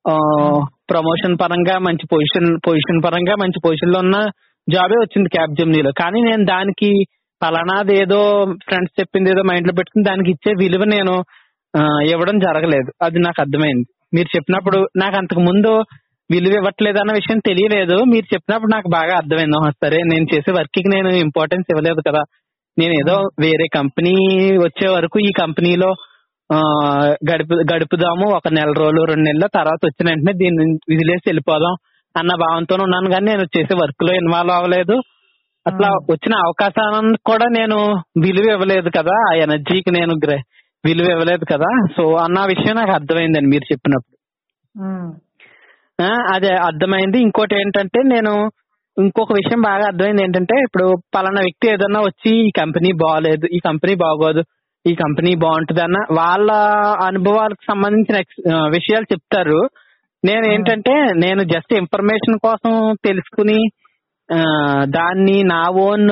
ప్రమోషన్ పరంగా మంచి పొజిషన్ పొజిషన్ పరంగా మంచి పొజిషన్ లో ఉన్న జాబే వచ్చింది క్యాబ్ జమ్నీలో కానీ నేను దానికి ఫలానాది ఏదో ఫ్రెండ్స్ చెప్పింది ఏదో మైండ్ లో పెట్టుకుని దానికి ఇచ్చే విలువ నేను ఆ, ఇవ్వడం జరగలేదు అది నాకు అర్థమైంది మీరు చెప్పినప్పుడు నాకు అంతకు ముందు విలువ ఇవ్వట్లేదు అన్న విషయం తెలియలేదు మీరు చెప్పినప్పుడు నాకు బాగా అర్థమైంది "ఆహా, సరే నేను చేసే వర్క్ కి నేను ఇంపార్టెన్స్ ఇవ్వలేదు కదా నేను ఏదో వేరే కంపెనీ వచ్చే వరకు ఈ కంపెనీలో ఆ, గడుపు గడుపుదాము ఒక నెల రోజులు రెండు నెలల తర్వాత వచ్చిన వెంటనే దీన్ని వదిలేసి వెళ్ళిపోదాం అన్న భావంతో ఉన్నాను కానీ నేను చేసే వర్క్ లో ఇన్వాల్వ్ అవ్వలేదు అట్లా వచ్చిన అవకాశాలను కూడా నేను విలువ ఇవ్వలేదు కదా ఆ ఎనర్జీకి నేను గ్ర- విలువ ఇవ్వలేదు కదా సో అన్న విషయం నాకు అర్థమైందండి మీరు చెప్పినప్పుడు ఉమ్, ఆ, అదే అర్థమైంది ఇంకోటి ఏంటంటే నేను ఇంకొక విషయం బాగా అర్థమైంది ఏంటంటే ఇప్పుడు పలానా వ్యక్తి ఏదన్నా వచ్చి ఈ కంపెనీ బాగోలేదు ఈ కంపెనీ బాగోదు ఈ కంపెనీ బాగుంటుంది అన్న వాళ్ళ అనుభవాలకు సంబంధించిన ఎక్స్- ఆ, విషయాలు చెప్తారు నేను ఏంటంటే నేను జస్ట్ ఇన్ఫర్మేషన్ కోసం తెలుసుకుని ఆ, దాన్ని నా ఓన్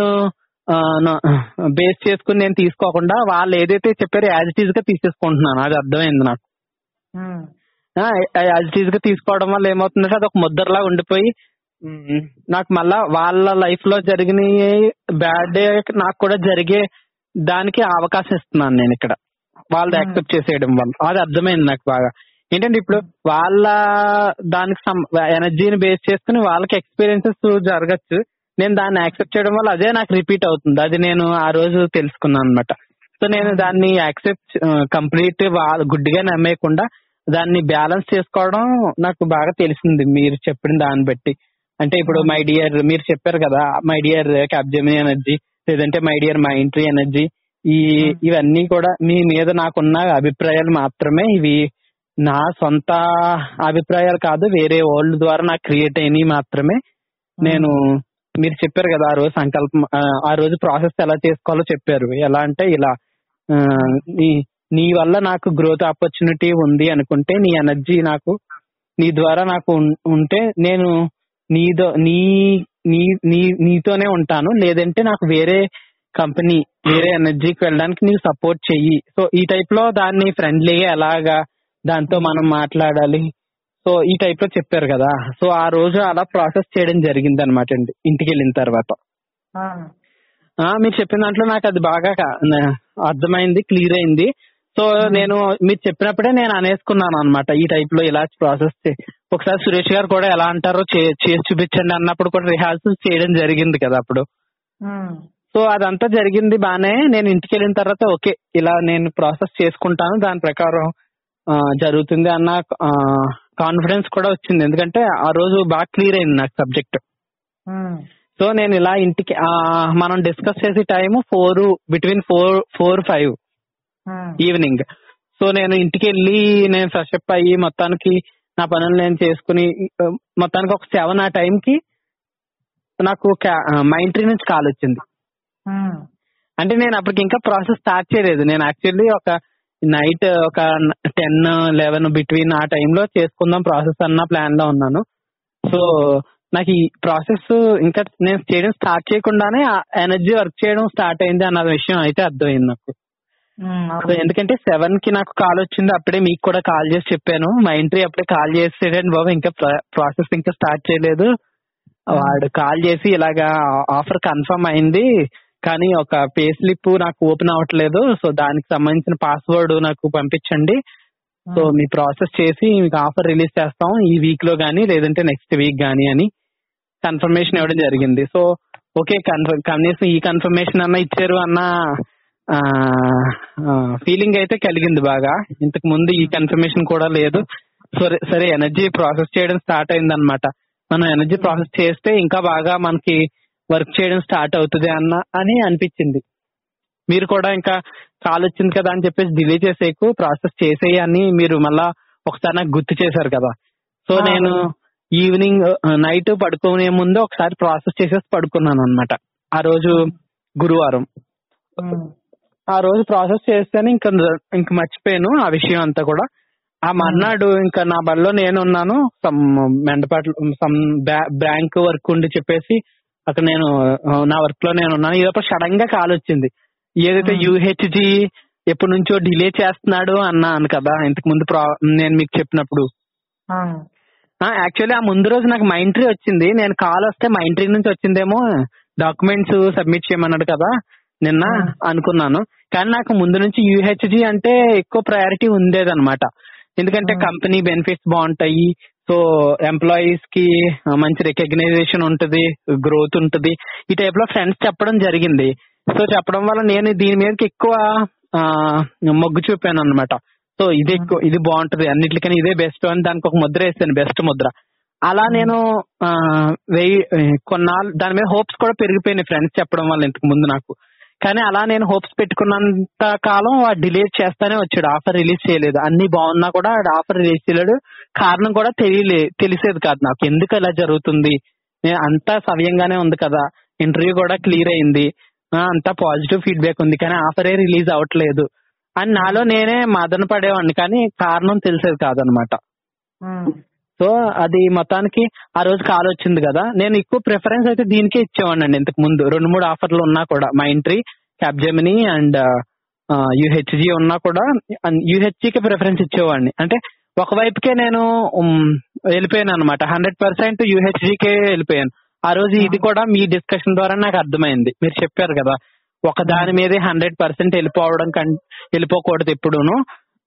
బేస్ చేసుకుని నేను తీసుకోకుండా వాళ్ళు ఏదైతే చెప్పారో యాజ్ ఇట్ ఈజ్ గా తీసేసుకుంటున్నాను అది అర్థమైంది నాకు ఉమ్, యాజ్ ఇట్ ఈజ్ గా తీసుకోవడం వల్ల ఏమవుతుందంటే అది ఒక ముద్రలా ఉండిపోయి మ్, నాకు మళ్ళా వాళ్ళ లైఫ్ లో జరిగిన బ్యాడ్ డే నాకు కూడా జరిగే దానికి అవకాశం ఇస్తున్నాను నేను ఇక్కడ వాళ్ళు యాక్సెప్ట్ చేసేయడం వల్ల అది అర్థమైంది నాకు బాగా ఏంటంటే ఇప్పుడు వాళ్ళ దానికి ఎనర్జీని బేస్ చేసుకుని వాళ్ళకి ఎక్స్పీరియన్సెస్ జరగచ్చు నేను దాన్ని యాక్సెప్ట్ చేయడం వల్ల అదే నాకు రిపీట్ అవుతుంది అది నేను ఆ రోజు తెలుసుకున్నాను అనమాట సో నేను దాన్ని యాక్సెప్ట్ కంప్లీట్ గుడ్డిగా నమ్మేయకుండా దాన్ని బ్యాలెన్స్ చేసుకోవడం నాకు బాగా తెలిసింది మీరు చెప్పిన దాన్ని బట్టి అంటే ఇప్పుడు మై డియర్ మీరు చెప్పారు కదా మై డియర్ క్యాబ్జెమినీ ఎనర్జీ లేదంటే my dear Mindtree energy ఈ ఇవన్నీ కూడా మీ మీద నాకున్న అభిప్రాయాలు మాత్రమే ఇవి నా సొంత అభిప్రాయాలు కాదు వేరే వాళ్ళ ద్వారా నాకు క్రియేట్ అయినవి మాత్రమే నేను మీరు చెప్పారు కదా ఆ రోజు సంకల్పం ఆ, ఆ రోజు ప్రాసెస్ ఎలా చేసుకోవాలో చెప్పారు ఎలా అంటే ఇలా ఆ, నీ నీ వల్ల నాకు గ్రోత్ ఆపర్చునిటీ ఉంది అనుకుంటే నీ ఎనర్జీ నాకు నీ ద్వారా నాకు ఉన్- ఉంటే నేను నీదో నీ నీ నీ నీతోనే ఉంటాను లేదంటే నాకు వేరే కంపెనీ వేరే ఎనర్జీకి వెళ్ళడానికి నీకు సపోర్ట్ చెయ్యి సో ఈ టైప్ లో దాన్ని ఫ్రెండ్లీగా ఎలాగా దాంతో మనం మాట్లాడాలి సో ఈ టైప్ లో చెప్పారు కదా సో ఆ రోజు అలా ప్రాసెస్ చేయడం జరిగింది అనమాట అండి ఇంటికి వెళ్ళిన తర్వాత ఆ, ఆ, మీరు చెప్పిన దాంట్లో నాకు అది బాగా క- న- అర్థమైంది క్లియర్ అయింది సో నేను మీరు చెప్పినప్పుడే నేను అనేసుకున్నాను అనమాట ఈ టైప్ లో ఇలా ప్రాసెస్ చే- ఒకసారి సురేష్ గారు కూడా ఎలా అంటారో చే- చేసి చూపించండి అన్నప్పుడు కూడా రిహార్సల్స్ చేయడం జరిగింది కదా అప్పుడు ఉమ్, సో అదంతా జరిగింది బానే నేను ఇంటికి వెళ్ళిన తర్వాత ఓకే ఇలా నేను ప్రాసెస్ చేసుకుంటాను దాని ప్రకారం ఆ, జరుగుతుంది అన్న కాన్ఫిడెన్స్ కూడా వచ్చింది ఎందుకంటే ఆ రోజు బాగా క్లియర్ అయింది నాకు సబ్జెక్ట్ ఉమ్, సో నేను ఇలా ఇంటికి ఆ, మనం డిస్కస్ చేసే time four between four four five um, evening so నేను ఇంటికి వెళ్ళి నేను ఫ్రెష్ అప్ అయ్యి మొత్తానికి నా పనులు నేను చేసుకుని ఆ, మొత్తానికి ఒక సెవెన్ ఆ టైంకి నాకు మైండ్ ట్రీ నుంచి కాల్ వచ్చింది ఉమ్, అంటే నేను అప్పటికి ఇంకా ప్రాసెస్ స్టార్ట్ చేయలేదు నేను యాక్చువల్లీ ఒక నైట్ ఒక టెన్ లెవెన్ బిట్వీన్ ఆ టైంలో చేసుకుందాం ప్రాసెస్ అన్న ప్లాన్ లో ఉన్నాను సో నాకు ఈ ప్రాసెస్ ఇంకా నేను చేయడం స్టార్ట్ చేయకుండానే ఎనర్జీ వర్క్ చేయడం స్టార్ట్ అయింది అన్న విషయం అయితే అర్థమైంది నాకు ఉమ్, సో అవును. ఎందుకంటే సెవెన్ కి నాకు కాల్ వచ్చింది అప్పుడే మీకు కూడా కాల్ చేసి చెప్పాను మా ఎంట్రీ అప్పుడే కాల్ చేసేటండి బాబు ఇంకా ప్రాసెస్ ఇంకా స్టార్ట్ చేయలేదు వాడు కాల్ చేసి ఇలాగా ఆఫర్ కన్ఫర్మ్ అయింది కానీ ఒక పే స్లిప్ నాకు ఓపెన్ అవ్వట్లేదు సో దానికి సంబంధించిన పాస్వర్డ్ నాకు పంపించండి సో మీ ప్రాసెస్ చేసి మీకు ఆఫర్ రిలీజ్ చేస్తాం ఈ వీక్ లో గానీ లేదంటే నెక్స్ట్ వీక్ గానీ అని కన్ఫర్మేషన్ ఇవ్వడం జరిగింది సో ఓకే కన్ఫర్మ్ కనీసం ఈ కన్ఫర్మేషన్ అన్న ఇచ్చారు అన్న ఫీలింగ్ అయితే కలిగింది బాగా ఇంతకు ముందు ఈ కన్ఫర్మేషన్ కూడా లేదు సరే సరే ఎనర్జీ ప్రాసెస్ చేయడం స్టార్ట్ అయిందన్నమాట మనం ఎనర్జీ ప్రాసెస్ చేస్తే ఇంకా బాగా మనకి వర్క్ చేయడం స్టార్ట్ అవుతుంది అన్న అని అనిపించింది మీరు కూడా ఇంకా కాల్ వచ్చింది కదా అని చెప్పేసి డిలే చేసేకు ప్రాసెస్ చేసేయి అని మీరు మళ్ళా ఒకసారి నాకు గుర్తు చేశారు కదా సో ఆ. నేను ఈవినింగ్ నైట్ పడుకునే ముందు ఒకసారి ప్రాసెస్ చేసేసి పడుకున్నాను అన్నమాట ఆ రోజు గురువారం ఉమ్, ఆ రోజు ప్రాసెస్ చేస్తేనే ఇంకా ఇంక మర్చిపోయాను ఆ విషయం అంతా కూడా ఆ మర్నాడు ఇంకా నా బడిలో నేను ఉన్నాను సమ్ మెండపాట్లు సమ్ బ్యాంక్ వర్క్ ఉండి చెప్పేసి అక్కడ నేను ఆ, నా వర్క్ లో నేను ఉన్నాను ఇదొక సడన్ గా కాల్ వచ్చింది ఏదైతే యూహెచ్జి ఎప్పటి నుంచో డిలే చేస్తున్నాడు అన్నాను కదా ఇంతకు ముందు ప్రా- నేను మీకు చెప్పినప్పుడు అవును. యాక్చువల్లీ ఆ ముందు రోజు నాకు మైండ్ ట్రీ వచ్చింది నేను కాల్ వస్తే మైండ్ ట్రీ నుంచి వచ్చిందేమో డాక్యుమెంట్స్ సబ్మిట్ చేయమన్నాడు కదా నిన్న అనుకున్నాను కానీ నాకు ముందు నుంచి యూహెచ్జి అంటే ఎక్కువ ప్రయారిటీ ఉండేదన్నమాట ఎందుకంటే కంపెనీ బెనిఫిట్స్ బాగుంటాయి సో ఎంప్లాయీస్ కి మంచి రికగ్నైజేషన్ ఉంటది గ్రోత్ ఉంటది ఈ టైప్ లో ఫ్రెండ్స్ చెప్పడం జరిగింది సో చెప్పడం వల్ల నేను దీని మీదకి ఎక్కువ ఆ, మొగ్గు చూపాను అనమాట సో ఇది ఎక్కువ ఇది బాగుంటది అన్నిటికన్నా ఇదే బెస్ట్ అని దానికి ఒక ముద్ర వేసాను బెస్ట్ ముద్ర అలా నేను ఆ, వెయ్యి కొన్నాళ్ళు దాని మీద హోప్స్ కూడా పెరిగిపోయినాయి ఫ్రెండ్స్ చెప్పడం వల్ల ఇంతకు ముందు నాకు కానీ అలా నేను హోప్స్ పెట్టుకున్నంత కాలం డిలే చేస్తానే వచ్చాడు ఆఫర్ రిలీజ్ చేయలేదు అన్ని బాగున్నా కూడా ఆఫర్ రిలీజ్ చేయలేడు కారణం కూడా తెలియలే తెలిసేది కాదు నాకు ఎందుకు ఇలా జరుగుతుంది నేను అంతా సవ్యంగానే ఉంది కదా ఇంటర్వ్యూ కూడా క్లియర్ అయింది ఆ, అంతా పాజిటివ్ ఫీడ్బ్యాక్ ఉంది కానీ ఆఫరే రిలీజ్ అవ్వట్లేదు అని నాలో నేనే మదన పడేవాడిని కానీ కారణం తెలిసేది కాదనమాట ఉమ్, సో అది మొత్తానికి ఆ రోజు కాల్ వచ్చింది కదా నేను ఎక్కువ ప్రిఫరెన్స్ అయితే దీనికే ఇచ్చేవాడిని అండి ఇంతకు ముందు రెండు మూడు ఆఫర్లు ఉన్నా కూడా మా ఎంట్రీ క్యాప్జెమిని అండ్ యూహెచ్జి ఉన్నా కూడా యూహెచ్జికి ప్రిఫరెన్స్ ఇచ్చేవాడిని అంటే ఒకవైపుకే నేను ఉమ్, వెళ్ళిపోయాను అనమాట హండ్రెడ్ పర్సెంట్ యూహెచ్జికే వెళ్ళిపోయాను ఆ రోజు ఇది కూడా మీ డిస్కషన్ ద్వారా నాకు అర్థమైంది మీరు చెప్పారు కదా ఒక దాని మీదే హండ్రెడ్ పర్సెంట్ వెళ్ళిపోవడం కం వెళ్ళిపోకూడదు ఎప్పుడూను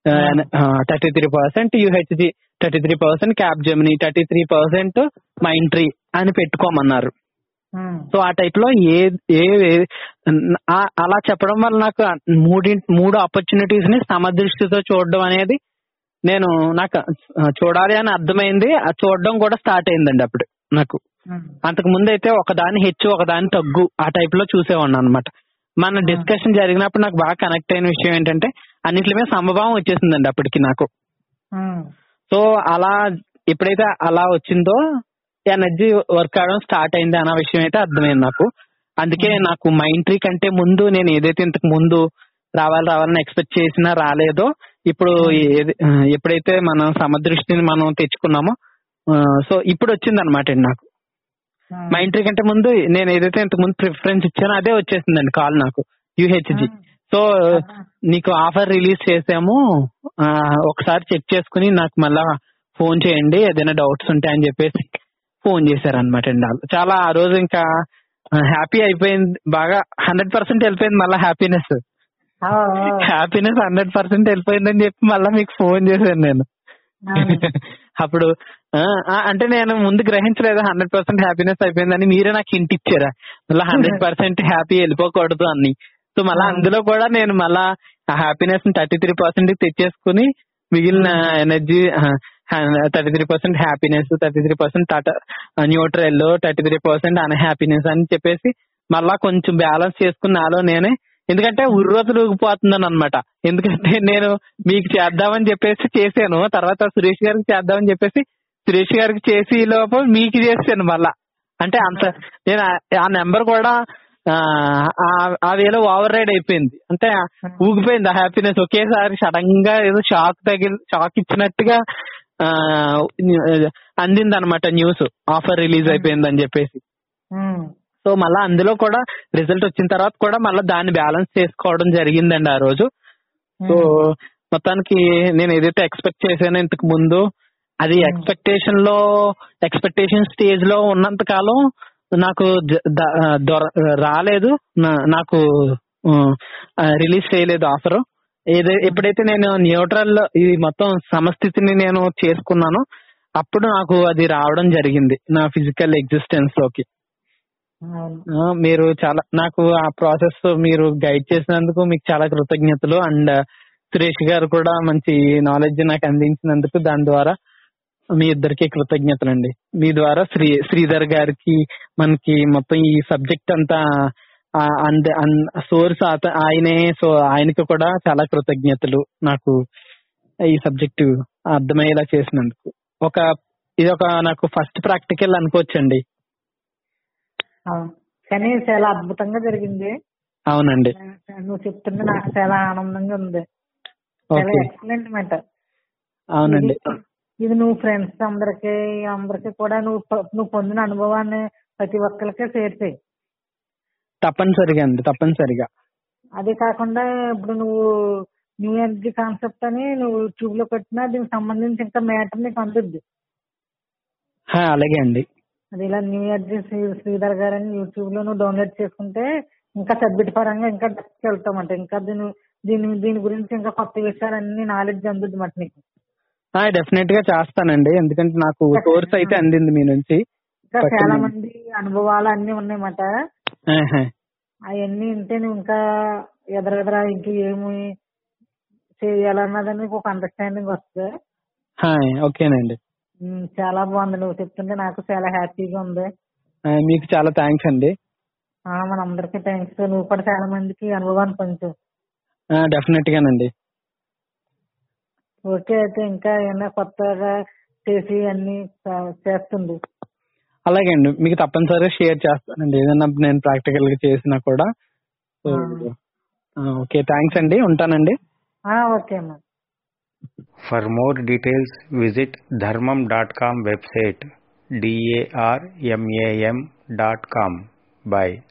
thirty three percent UHG thirty three percent Capgemini thirty three percent Mindtree అని పెట్టుకోమన్నారు ఉమ్, సో ఆ టైప్ లో ఏ ఏ ఏ- ఆ- అలా చెప్పడం వల్ల నాకు మూడి మూడు ఆపర్చునిటీస్ ని సమదృష్టితో చూడడం అనేది నేను నాకు ఆ, చూడాలి అని అర్థమైంది ఆ చూడడం కూడా స్టార్ట్ అయిందండి అప్పుడు నాకు ఉమ్, అంతకు ముందు అయితే ఒకదాని హెచ్చు ఒకదాని తగ్గు ఆ టైప్ లో చూసేవాడిని అనమాట మన డిస్కషన్ జరిగినప్పుడు నాకు బాగా కనెక్ట్ అయిన విషయం ఏంటంటే అన్నిటి మీద సమభావం వచ్చేసిందండి అప్పటికి నాకు ఉమ్, సో అలా ఎప్పుడైతే అలా వచ్చిందో ఎనర్జీ వర్క్ అవడం స్టార్ట్ అయింది అన్న విషయం అయితే అర్థమైంది నాకు అందుకే నాకు మైండ్ ట్రీ కంటే ముందు నేను ఏదైతే ఇంతకు ముందు రావాలి రావాలని ఎక్స్పెక్ట్ చేసినా రాలేదో ఇప్పుడు ఏది- ఆ, ఎప్పుడైతే మనం సమదృష్టిని మనం తెచ్చుకున్నామో సో ఇప్పుడు వచ్చింది అనమాట నాకు ఉమ్, మైండ్ ట్రీ కంటే ముందు నేను ఏదైతే ఇంతకు ముందు ప్రిఫరెన్స్ ఇచ్చానో అదే వచ్చేసిందండి కాల్ నాకు యూహెచ్జి సో నీకు ఆఫర్ రిలీజ్ చేసాము ఆ, ఒకసారి చెక్ చేసుకుని నాకు మళ్ళా ఫోన్ చేయండి ఏదైనా డౌట్స్ ఉంటాయని చెప్పేసి ఫోన్ చేశారనమాట అండి వాళ్ళు చాలా ఆ రోజు ఇంకా హ్యాపీ అయిపోయింది బాగా హండ్రెడ్ పర్సెంట్ వెళ్ళిపోయింది మళ్ళీ హ్యాపీనెస్ ఆ, ఆ, హ్యాపీనెస్ హండ్రెడ్ పర్సెంట్ వెళ్ళిపోయిందని చెప్పి మళ్ళీ మీకు ఫోన్ చేశాను నేను అవును. అప్పుడు ఆ, ఆ, అంటే నేను ముందు గ్రహించలేదు హండ్రెడ్ పర్సెంట్ హ్యాపీనెస్ అయిపోయిందని మీరే నాకు ఇంటి ఇచ్చారా మళ్ళీ హండ్రెడ్ పర్సెంట్ హ్యాపీ వెళ్ళిపోకూడదు అని సో మళ్ళీ అందులో కూడా నేను మళ్ళా ఆ హ్యాపీనెస్ థర్టీ త్రీ పర్సెంట్ తెచ్చేసుకుని మిగిలిన energy thirty three percent happiness thirty three percent neutral thirty three percent unhappiness అని చెప్పేసి మళ్ళా కొంచెం బ్యాలెన్స్ చేసుకుని నాలో నేనే ఎందుకంటే ఉర్రు రోజులు ఊగిపోతుందని అనమాట ఎందుకంటే నేను మీకు చేద్దామని చెప్పేసి చేశాను తర్వాత సురేష్ గారికి చేద్దామని చెప్పేసి సురేష్ గారికి చేసి లోపు మీకు చేశాను మళ్ళా అంటే అంత నేను ఆ- ఆ నెంబర్ కూడా ఆ, ఆ- ఆ వేలో ఓవర్ రైడ్ అయిపోయింది అంటే ఊగిపోయింది ఆ హ్యాపీనెస్ ఒకేసారి సడన్ గా ఏదో షాక్ తగిలి షాక్ ఇచ్చినట్టుగా ఆ అందింది అనమాట న్యూస్ ఆఫర్ రిలీజ్ అయిపోయింది అని చెప్పేసి ఉమ్, సో మళ్ళీ అందులో కూడా రిజల్ట్ వచ్చిన తర్వాత కూడా మళ్ళీ దాన్ని బ్యాలెన్స్ చేసుకోవడం జరిగిందండి ఆ రోజు సో మొత్తానికి నేను ఏదైతే ఎక్స్పెక్ట్ చేశానో ఇంతకు ముందు అది ఎక్స్పెక్టేషన్ లో ఎక్స్పెక్టేషన్ స్టేజ్ లో ఉన్నంత కాలం నాకు జ- ద- ఆ, దొర- రాలేదు నా- నాకు రిలీజ్ చేయలేదు ఆఫర్ ఏదై ఎప్పుడైతే నేను న్యూట్రల్ ఈ మొత్తం సమస్థితిని నేను చేసుకున్నానో అప్పుడు నాకు అది రావడం జరిగింది నా ఫిజికల్ ఎగ్జిస్టెన్స్ లోకి అవును ఆ, మీరు చాలా నాకు ఆ ప్రాసెస్ మీరు గైడ్ చేసినందుకు మీకు చాలా కృతజ్ఞతలు అండ్ సురేష్ గారు కూడా మంచి నాలెడ్జ్ నాకు అందించినందుకు దాని ద్వారా మీ ఇద్దరికి కృతజ్ఞతలండి మీ ద్వారా శ్రీ శ్రీధర్ గారికి మనకి మొత్తం ఈ సబ్జెక్ట్ అంతా ఆ, అంద సోర్స్ ఆయనే సో ఆయనకి కూడా చాలా కృతజ్ఞతలు నాకు ఈ సబ్జెక్టు అర్థమయ్యేలా చేసినందుకు ఒక ఇది ఒక నాకు ఫస్ట్ ప్రాక్టికల్ అనుకోవచ్చండి అవును కానీ చాలా అద్భుతంగా జరిగింది అవునండి నువ్వు చెప్తుంటే నాకు చాలా ఆనందంగా ఉంది చాలా ఓకే ఎక్సలెంట్ మాట అవునండి ఇది నువ్వు ఫ్రెండ్స్ అందరికి అందరికి కూడా నువ్వు ప- నువ్వు పొందిన అనుభవాన్ని ప్రతి ఒక్కరికి షేర్ చేయి తప్పనిసరిగా అండి తప్పనిసరిగా అదే కాకుండా ఇప్పుడు నువ్వు న్యూ ఎనర్జీ కాన్సెప్ట్ అని నువ్వు యూట్యూబ్ లో పెట్టినా దీనికి సంబంధించి ఇంకా మ్యాటర్ నీకు అందుద్ది హా, అలాగే అండి అది ఇలా న్యూ ఎనర్జీ శ్రీ శ్రీధర్ గారు అని యూట్యూబ్ లో నువ్వు డౌన్లోడ్ చేసుకుంటే ఇంకా సబ్మిట్ పరంగా ఇంకా డెప్త్ వెళ్తామంట ఇంకా దీని దీని దీని గురించి ఇంకా కొత్త విషయాలన్నీ నాలెడ్జ్ అందుద్ది మాట నీకు డెఫినెట్ గా చేస్తానండి ఎందుకంటే నాకు సోర్స్ అయితే అందింది మీ నుంచి ఇంకా పట్టింది. చాలా మంది అనుభవాలు అన్ని ఉన్నాయన్నమాట ఆహా. అవన్నీ వింటే నువ్వు ఇంకా ఎదరెదరా ఇంక ఏమి చేయాలన్నదని ఒక అండర్స్టాండింగ్ వస్తుంది హా, ఓకేనండి ఉమ్, చాలా బాగుంది నువ్వు చెప్తుంటే నాకు చాలా హ్యాపీగా ఉంది ఆ, మీకు చాలా థ్యాంక్స్ అండి ఆ, మనందరికీ థ్యాంక్స్ నువ్వు కూడా చాలా మందికి అనుభవాన్ని పంచు డెఫినెట్ గానండి ఓకే అయితే ఇంకా ఏమైనా కొత్తగా చేసి అన్ని చే- చేస్తుంది అలాగే అండి మీకు తప్పనిసరిగా షేర్ చేస్తానండి ఏదైనా నేను ప్రాక్టికల్ గా చేసినా కూడా సో, ఆ, ఓకే థ్యాంక్స్ అండి ఉంటానండి ఆ, ఓకే అమ్మా For more details, visit dharmam.com website darmam.com. Bye.